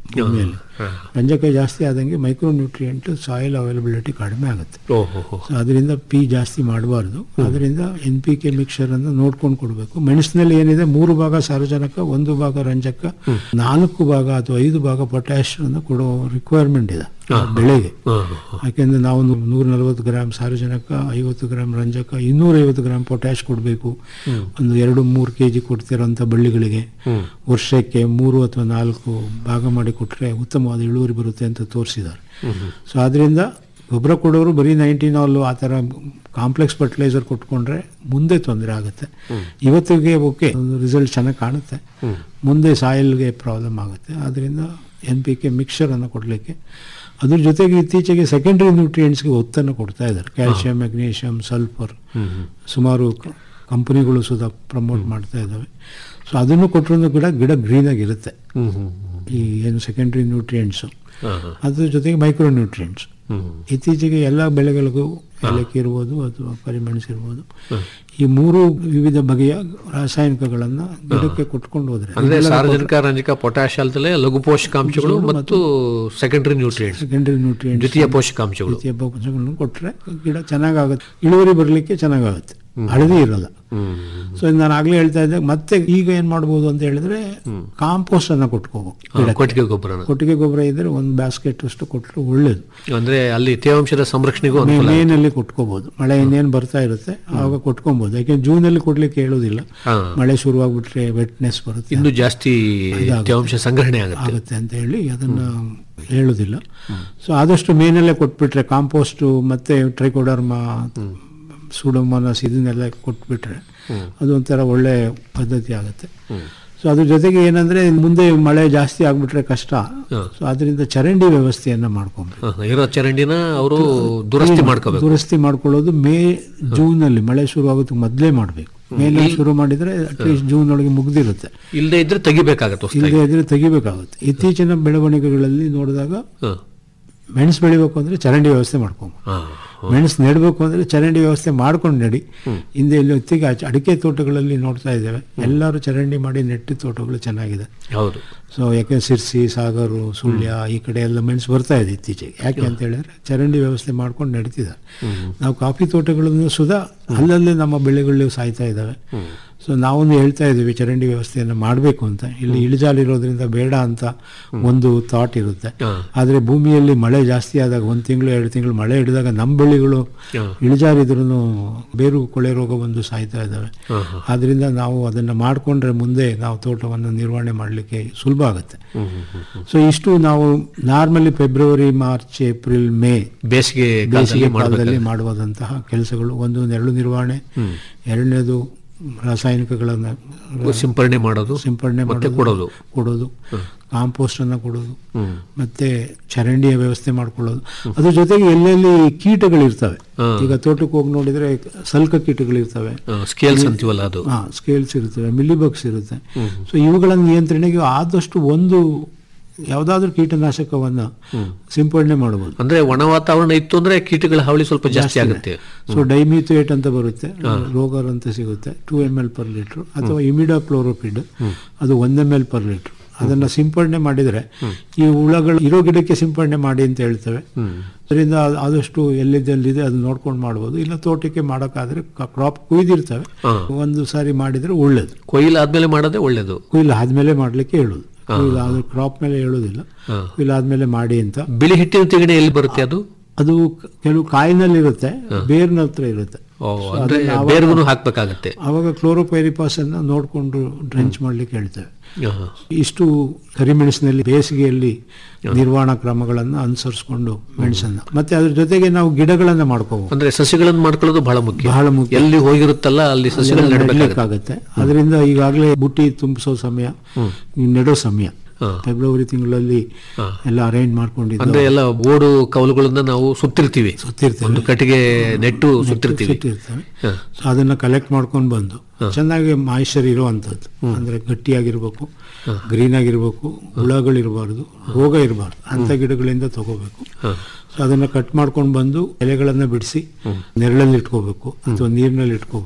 ಭೂಮಿಯಲ್ಲಿ ರಂಜಕ ಜಾಸ್ತಿ ಆದಂಗೆ ಮೈಕ್ರೋ ನ್ಯೂಟ್ರಿಯೆಂಟ್ ಸಾಯಿಲ್ ಅವೈಲಬಿಲಿಟಿ ಕಡಿಮೆ ಆಗುತ್ತೆ ಓಹೋ ಹೋ. ಸೊ ಅದರಿಂದ ಪಿ ಜಾಸ್ತಿ ಮಾಡಬಾರ್ದು ಅದರಿಂದ ಎನ್ ಪಿ ಕೆ ಮಿಕ್ಸರ್ ಅನ್ನು ನೋಡ್ಕೊಂಡು ಕೊಡಬೇಕು ಮೆಣಸಿನಲ್ಲಿ ಏನಿದೆ ಮೂರು ಭಾಗ ಸಾರಜನಕ ಒಂದು ಭಾಗ ರಂಜಕ ನಾಲ್ಕು ಭಾಗ ಅಥವಾ ಐದು ಭಾಗ ಪೊಟ್ಯಾಶ್ ಅನ್ನು ಕೊಡೋ ರಿಕ್ವೈರ್ಮೆಂಟ್ ಇದೆ ಆ ಬೆಳೆಗೆ ಯಾಕೆಂದ್ರೆ ನಾವು ನೂರ ನಲವತ್ತು ಗ್ರಾಮ್ ಸಾರಜನಕ ಐವತ್ತು ಗ್ರಾಮ್ ರಂಜಕ ಇನ್ನೂರೈವತ್ತು ಗ್ರಾಮ್ ಪೊಟ್ಯಾಶ್ ಕೊಡಬೇಕು ಒಂದು ಎರಡು ಮೂರು ಕೆ ಜಿ ಕೊಡ್ತಿರೋಂಥ ಬಳ್ಳಿಗಳಿಗೆ ವರ್ಷಕ್ಕೆ ಮೂರು ಅಥವಾ ನಾಲ್ಕು ಭಾಗ ಮಾಡಿ ಕೊಟ್ಟರೆ ಉತ್ತಮವಾದ ಇಳುವರಿ ಬರುತ್ತೆ ಅಂತ ತೋರಿಸಿದ್ದಾರೆ ಸೊ ಅದರಿಂದ ಗೊಬ್ಬರ ಕೊಡೋರು ಬರೀ ನೈನ್ಟೀನ್ ಆಲ್ ಆ ಥರ ಕಾಂಪ್ಲೆಕ್ಸ್ ಫರ್ಟಿಲೈಸರ್ ಕೊಟ್ಕೊಂಡ್ರೆ ಮುಂದೆ ತೊಂದರೆ ಆಗುತ್ತೆ ಇವತ್ತಿಗೆ ಓಕೆ ರಿಸಲ್ಟ್ ಚೆನ್ನಾಗಿ ಕಾಣುತ್ತೆ ಮುಂದೆ ಸಾಯಿಲ್ಗೆ ಪ್ರಾಬ್ಲಮ್ ಆಗುತ್ತೆ ಅದರಿಂದ ಎನ್ ಪಿ ಕೆ ಮಿಕ್ಸರನ್ನು ಕೊಡಲಿಕ್ಕೆ ಅದ್ರ ಜೊತೆಗೆ ಇತ್ತೀಚೆಗೆ ಸೆಕೆಂಡರಿ ನ್ಯೂಟ್ರಿಯೆಂಟ್ಸ್ಗೆ ಒತ್ತನ್ನು ಕೊಡ್ತಾ ಇದ್ದಾರೆ ಕ್ಯಾಲ್ಸಿಯಂ ಮೆಗ್ನೀಷಿಯಂ ಸಲ್ಫರ್ ಸುಮಾರು ಕಂಪನಿಗಳು ಸುಧಾ ಪ್ರಮೋಟ್ ಮಾಡ್ತಾ ಇದ್ದಾವೆ ಸೊ ಅದನ್ನು ಕೊಟ್ಟರು ಗಿಡ ಗಿಡ ಗ್ರೀನಾಗಿರುತ್ತೆ ಈ ಏನು ಸೆಕೆಂಡರಿ ನ್ಯೂಟ್ರಿಯೆಂಟ್ಸು ಅದ್ರ ಜೊತೆಗೆ ಮೈಕ್ರೋ ನ್ಯೂಟ್ರಿಯೆಂಟ್ಸ್ ಇತ್ತೀಚೆಗೆ ಎಲ್ಲ ಬೆಳೆಗಳಿಗೂ ಏಲಕ್ಕಿ ಇರ್ಬೋದು ಅಥವಾ ಕರಿಮೆಣಸು ಇರ್ಬೋದು ಈ ಮೂರು ವಿವಿಧ ಬಗೆಯ ರಾಸಾಯನಿಕಗಳನ್ನ ಗಿಡಕ್ಕೆ ಕೊಟ್ಕೊಂಡು ಹೋದ್ರೆ ಅಂದ್ರೆ ಸಾರ್ವಜನಿಕ ರಂಜಕ ಪೊಟ್ಯಾಶ್ ಅಲ್ದಲೆ ಲಘು ಪೋಷಕಾಂಶಗಳು ಮತ್ತು ಸೆಕೆಂಡರಿ ನ್ಯೂಟ್ರಿಯೆಂಟ್ಸ್ ಸೆಕೆಂಡರಿ ನ್ಯೂಟ್ರಿಯೆಂಟ್ಸ್ ದ್ವಿತೀಯ ಪೋಷಕಾಂಶಗಳು ದ್ವಿತೀಯ ಪೋಷಕಗಳನ್ನು ಕೊಟ್ಟರೆ ಗಿಡ ಚೆನ್ನಾಗಾಗುತ್ತೆ ಇಳುವರಿ ಬರಲಿಕ್ಕೆ ಚೆನ್ನಾಗಾಗುತ್ತೆ ಹಳದಿ ಇರಲ್ಲ ಸೊ ನಾನು ಆಗ್ಲೇ ಹೇಳ್ತಾ ಇದ್ದೆ ಮತ್ತೆ ಈಗ ಏನ್ ಮಾಡ್ಬೋದು ಅಂತ ಹೇಳಿದ್ರೆ ಕಾಂಪೋಸ್ಟ್ ಅನ್ನ ಕೊಟ್ಕೋಬೇಕು ಗಿಡಕ್ಕೆ. ಕೊಟ್ಟಿಗೆ ಗೊಬ್ಬರನ ಕೊಟ್ಟಿಗೆ ಗೊಬ್ಬರ ಇದ್ರೆ ಒಂದು ಬ್ಯಾಸ್ಕೆಟ್ ಅಷ್ಟು ಕೊಟ್ಟರೆ ಒಳ್ಳೇದು ಅಂದ್ರೆ ಅಲ್ಲಿ ತೇವಾಂಶದ ಸಂರಕ್ಷಣೆಗೂ ಮೇ- ಅನುಕೂಲ ಮೇನಲ್ಲಿ ಕೊಟ್ಕೋಬಹುದು ಮಳೆ ಇನ್ನೇನು ಬರ್ತಾ ಇರುತ್ತೆ ಆವಾಗ ಕೊಟ್ಕೊಬಹುದು ಯಾಕೆ ಜೂನಲ್ಲಿ ಕೊಡ್ಲಿಕ್ಕೆ ಹೇಳೋದಿಲ್ಲ ಹಾ. ಮಳೆ ಶುರುವಾಗ್ಬಿಟ್ರೆ ವೆಟ್ನೆಸ್ ಬರುತ್ತೆ ಇನ್ನು ಜಾಸ್ತಿ ಇದಾಗುತ್ತೆ. ತೇವಾಂಶ ಸಂಗ್ರಹಣೆ ಆಗುತ್ತೆ ಆಗುತ್ತೆ ಅಂತ ಹೇಳಿ ಅದನ್ನ ಹೇಳೋದಿಲ್ಲ ಸೊ ಆದಷ್ಟು ಮೇನಲ್ಲೇ ಕೊಟ್ಬಿಟ್ರೆ ಕಾಂಪೋಸ್ಟು ಮತ್ತೆ ಟ್ರೈಕೋಡರ್ಮ ಸೂಡೋಮೋನಸ್ ಇದನ್ನೆಲ್ಲ ಕೊಟ್ಬಿಟ್ರೆ ಅದು ಒಂಥರ ಒಳ್ಳೆ ಪದ್ಧತಿ ಆಗುತ್ತೆ ಸೊ ಅದ್ರ ಜೊತೆಗೆ ಏನಂದ್ರೆ ಮುಂದೆ ಮಳೆ ಜಾಸ್ತಿ ಆಗ್ಬಿಟ್ರೆ ಕಷ್ಟ ಸೊ ಅದರಿಂದ ಚರಂಡಿ ವ್ಯವಸ್ಥೆಯನ್ನ ಮಾಡ್ಕೊಬೇಕು ಹ, ಇರೋ ಚರಂಡಿನ ಅವರು ದುರಸ್ತಿ ಮಾಡ್ಕೋಬೇಕು ದುರಸ್ತಿ ಮಾಡ್ಕೊಳ್ಳೋದು ಮೇ ಜೂನ್ ಅಲ್ಲಿ ಮಳೆ ಶುರು ಆಗೋದಕ್ಕೆ ಮೊದಲೇ ಮಾಡಬೇಕು ಮೇಲೆ ಶುರು ಮಾಡಿದ್ರೆ ಅಟ್ಲೀಸ್ಟ್ ಜೂನ್ ಒಳಗೆ ಮುಗ್ದಿರುತ್ತೆ ಇಲ್ಲದೆ ಇದ್ರೆ ತೆಗಿಬೇಕಾಗತ್ತೆ ಹೊಸ್ದಾಗಿ. ಇಲ್ಲದೆ ಇದ್ರೆ ತೆಗಿಬೇಕಾಗುತ್ತೆ ಇತ್ತೀಚಿನ ಬೆಳವಣಿಗೆಗಳಲ್ಲಿ ನೋಡಿದಾಗ ಹ. ಮೆಣಸು ಬೆಳಿಬೇಕು ಅಂದ್ರೆ ಚರಂಡಿ ವ್ಯವಸ್ಥೆ ಮಾಡ್ಕೊಂಡು ಹ. ಮೆಣಸು ನೆಡಬೇಕು ಅಂದ್ರೆ ಚರಂಡಿ ವ್ಯವಸ್ಥೆ ಮಾಡ್ಕೊಂಡು ನಡಿ ಹಿಂದೆ ಇಲ್ಲಿ ಹೊತ್ತಿಗೆ ಆಚೆ- ಅಡಿಕೆ ತೋಟಗಳಲ್ಲಿ ನೋಡ್ತಾ ಇದ್ದೇವೆ ಎಲ್ಲರೂ ಚರಂಡಿ ಮಾಡಿ ನೆಟ್ಟಿ ತೋಟಗಳು ಚೆನ್ನಾಗಿದೆ ಹೌದು ಸೊ ಯಾಕೆ ಸಿರ್ಸಿ ಸಾಗರು ಸುಳ್ಯ ಈ ಕಡೆ ಎಲ್ಲ ಮೆಣಸು ಬರ್ತಾ ಇದೆ ಇತ್ತೀಚೆಗೆ ಯಾಕೆ ಅಂತ ಹೇಳಿದ್ರೆ ಚರಂಡಿ ವ್ಯವಸ್ಥೆ ಮಾಡ್ಕೊಂಡು ನಡೀತಿದ್ದಾರೆ ನಾವು ಕಾಫಿ ತೋಟಗಳನ್ನು ಸುಧಾ ಅಲ್ಲಲ್ಲೇ ನಮ್ಮ ಬೆಳೆಗಳು ಸಾಯ್ತಾ ಇದ್ದಾವೆ ಸೊ ನಾವೊಂದು ಹೇಳ್ತಾ ಇದ್ದೀವಿ ಚರಂಡಿ ವ್ಯವಸ್ಥೆಯನ್ನು ಮಾಡಬೇಕು ಅಂತ ಇಲ್ಲಿ ಇಳಿಜಾಲಿರೋದ್ರಿಂದ ಬೇಡ ಅಂತ ಒಂದು ಥಾಟ್ ಇರುತ್ತೆ ಆದರೆ ಭೂಮಿಯಲ್ಲಿ ಮಳೆ ಜಾಸ್ತಿ ಆದಾಗ ಒಂದು ತಿಂಗಳು ಎರಡು ತಿಂಗಳು ಮಳೆ ಹಿಡಿದಾಗ ನಮ್ಮ ಬೆಳೆಗಳು ಇಳಿಜಾರಿದ್ರೂ ಬೇರು ಕೊಳೆ ರೋಗ ಬಂದು ಸಾಯ್ತಾ ಇದ್ದಾವೆ ಆದ್ರಿಂದ ನಾವು ಅದನ್ನು ಮಾಡಿಕೊಂಡ್ರೆ ಮುಂದೆ ನಾವು ತೋಟವನ್ನು ನಿರ್ವಹಣೆ ಮಾಡಲಿಕ್ಕೆ ಸುಲಭ ಆಗುತ್ತೆ ಸೊ ಇಷ್ಟು ನಾವು normally February March April May ಬೇಸಿಗೆ ಬೇಸಿಗೆ ಕಾಲದಲ್ಲಿ ಕಾಲದಲ್ಲಿ ಮಾಡುವಂತಹ ಕೆಲಸಗಳು ಒಂದು ನೆರಳು ನಿರ್ವಹಣೆ ಎರಡನೇದು ರಾಸಾಯನಿಕಗಳನ್ನು ಸಿಂಪರಣೆ ಮಾಡೋದು ಸಿಂಪಡಣೆ ಮತ್ತೆ ಮಾಡೋದು, ಕೊಡೋದು ಕೊಡೋದು ಕಾಂಪೋಸ್ಟ್ ಅನ್ನ ಕೊಡೋದು ಮತ್ತೆ ಚರಂಡಿಯ ವ್ಯವಸ್ಥೆ ಮಾಡ್ಕೊಳ್ಳೋದು ಅದ್ರ ಜೊತೆಗೆ ಎಲ್ಲೆಲ್ಲಿ ಕೀಟಗಳಿರ್ತವೆ ಈಗ ತೋಟಕ್ಕೆ ಹೋಗಿ ನೋಡಿದ್ರೆ ಸಲ್ಕ ಕೀಟಗಳಿರ್ತವೆ ಸ್ಕೇಲ್ಸ್ ಅಂತೀವಲ್ಲ ಅದು ಹಾ ಸ್ಕೇಲ್ಸ್ ಇರ್ತವೆ ಮಿಲಿಬಗ್ಸ್ ಇರುತ್ತೆ ಸೊ ಇವುಗಳ ನಿಯಂತ್ರಣೆಗೆ ಆದಷ್ಟು ಒಂದು ಯಾವುದಾದ್ರೂ ಕೀಟನಾಶಕವನ್ನ ಸಿಂಪಡಣೆ ಮಾಡಬಹುದು ಅಂದ್ರೆ ಒಣ ವಾತಾವರಣ ಇತ್ತು ಅಂದ್ರೆ ಕೀಟಗಳ ಹಾವಳಿ ಸ್ವಲ್ಪ ಜಾಸ್ತಿ ಆಗುತ್ತೆ ಸೊ ಡೈಮಿಥೇಟ್ ಅಂತ ಬರುತ್ತೆ ರೋಗರ್ ಅಂತ ಸಿಗುತ್ತೆ two M L per litre ಅಥವಾ ಇಮಿಡಾ ಕ್ಲೋರೋಪಿಡ್ ಅದು one M L per litre ಅದನ್ನ ಸಿಂಪಡಣೆ ಮಾಡಿದ್ರೆ ಈ ಹುಳಗಳು ಇರೋ ಗಿಡಕ್ಕೆ ಸಿಂಪಡಣೆ ಮಾಡಿ ಅಂತ ಹೇಳ್ತೇವೆ ಅದರಿಂದ ಆ- ಆದಷ್ಟು ಎಲ್ಲಿದ್ದೆಲ್ಲಿದೆ ಅದು ನೋಡ್ಕೊಂಡು ಮಾಡ್ಬೋದು ಇಲ್ಲ ತೋಟಕ್ಕೆ ಮಾಡೋಕ್ಕಾದ್ರೆ ಕ್ರಾಪ್ ಕುಯ್ದಿರ್ತವೆ ಒಂದು ಸಾರಿ ಮಾಡಿದ್ರೆ ಒಳ್ಳೇದು ಕೊಯ್ಲು ಆದ್ಮೇಲೆ ಮಾಡೋದೇ ಒಳ್ಳೇದು ಕೊಯ್ಲು ಆದ್ಮೇಲೆ ಮಾಡ್ಲಿಕ್ಕೆ ಹೇಳುದು ಕೊಯ್ಲು ಆದ್ರೆ ಕ್ರಾಪ್ ಮೇಲೆ ಹೇಳೋದಿಲ್ಲ ಕೊಯ್ಲು ಆದ್ಮೇಲೆ ಮಾಡಿ ಅಂತ ಬಿಳಿ ಹಿಟ್ಟಿನ ತಿಗಣೆ ಎಲ್ಲಿ ಬರುತ್ತೆ ಅದು ಅದು ಕ- ಕೆಲವು ಕಾಯಿನಲ್ಲಿ ಇರುತ್ತೆ ಬೇರ್ನ ಹತ್ರ ಇರುತ್ತೆ ಓ, So ಅಂದ್ರೆ ಅದನ್ನ ಆವಾಗ- ಬೇರ್ಗುನು ಹಾಕ್ಬೇಕಾಗತ್ತೆ ಅವಾಗ ಕ್ಲೋರೋಪೈರಿಪಾಸ್ ಅನ್ನ ನೋಡ್ಕೊಂಡು ಡ್ರೆಂಚ್ ಮಾಡ್ಲಿಕ್ಕೆ ಹೇಳ್ತೇವೆ ಆಹಾ. ಇಷ್ಟು ಕರಿಮೆಣಸಿನಲ್ಲಿ ಬೇಸಿಗೆಯಲ್ಲಿ ನಿರ್ವಹಣಾ ಕ್ರಮಗಳನ್ನ ಅನುಸರಿಸಿಕೊಂಡು ಮೆಣಸನ್ನ ಮತ್ತೆ ಅದ್ರ ಜೊತೆಗೆ ನಾವು ಗಿಡಗಳನ್ನ ಮಾಡ್ಕೋಬಹುದು ಅಂದ್ರೆ ಸಸಿಗಳನ್ನು ಮಾಡ್ಕೊಳ್ಳೋದು ಬಹಳ ಮುಖ್ಯ ಬಹಳ ಮುಖ್ಯ ಎಲ್ಲಿ ಹೋಗಿರುತ್ತಲ್ಲ ಅಲ್ಲಿ ಸಸಿಗಳು ನೆಡಬೇಕಾಗುತ್ತೆ ನೆಡಬೇಕಾಗತ್ತೆ ಅದರಿಂದ ಈಗಾಗಲೇ ಬುಟ್ಟಿ ತುಂಬಿಸೋ ಸಮಯ ಈ ನೆಡೋ ಸಮಯ ಫೆಬ್ರವರಿ ತಿಂಗಳಲ್ಲಿ ಎಲ್ಲ ಅರೇಂಜ್ ಮಾಡ್ಕೊಂಡಿದ್ದು ಅಂದ್ರೆ ಎಲ್ಲ ಓಡು ಕವಲುಗಳನ್ನ ನಾವು ಸುತ್ತಿರ್ತೀವಿ ಸುತ್ತಿರ್ತೇವೆ. ಒಂದು ಕಟ್ಟಿಗೆ ನೆಟ್ಟು ಸುತ್ತಿರ್ತೀವಿ ಸುತ್ತಿರ್ತೇವೆ ಸೊ ಅದನ್ನ ಕಲೆಕ್ಟ್ ಮಾಡ್ಕೊಂಡು ಬಂದು ಚೆನ್ನಾಗಿ ಮಾಯಿಶ್ಚರ್ ಇರುವಂಥದ್ದು ಅಂದ್ರೆ ಗಟ್ಟಿಯಾಗಿರ್ಬೇಕು ಗ್ರೀನ್ ಆಗಿರ್ಬೇಕು ಹುಳಗಳಿರಬಾರ್ದು ರೋಗ ಇರಬಾರ್ದು ಅಂತ ಗಿಡಗಳಿಂದ ತಗೋಬೇಕು ಸೊ ಅದನ್ನ ಕಟ್ ಮಾಡ್ಕೊಂಡು ಬಂದು ಎಲೆಗಳನ್ನ ಬಿಡಿಸಿ ನೆರಳಲ್ಲಿ ಇಟ್ಕೋಬೇಕು ಅಥವಾ ನೀರಿನಲ್ಲಿ ಇಟ್ಕೋಬೇಕು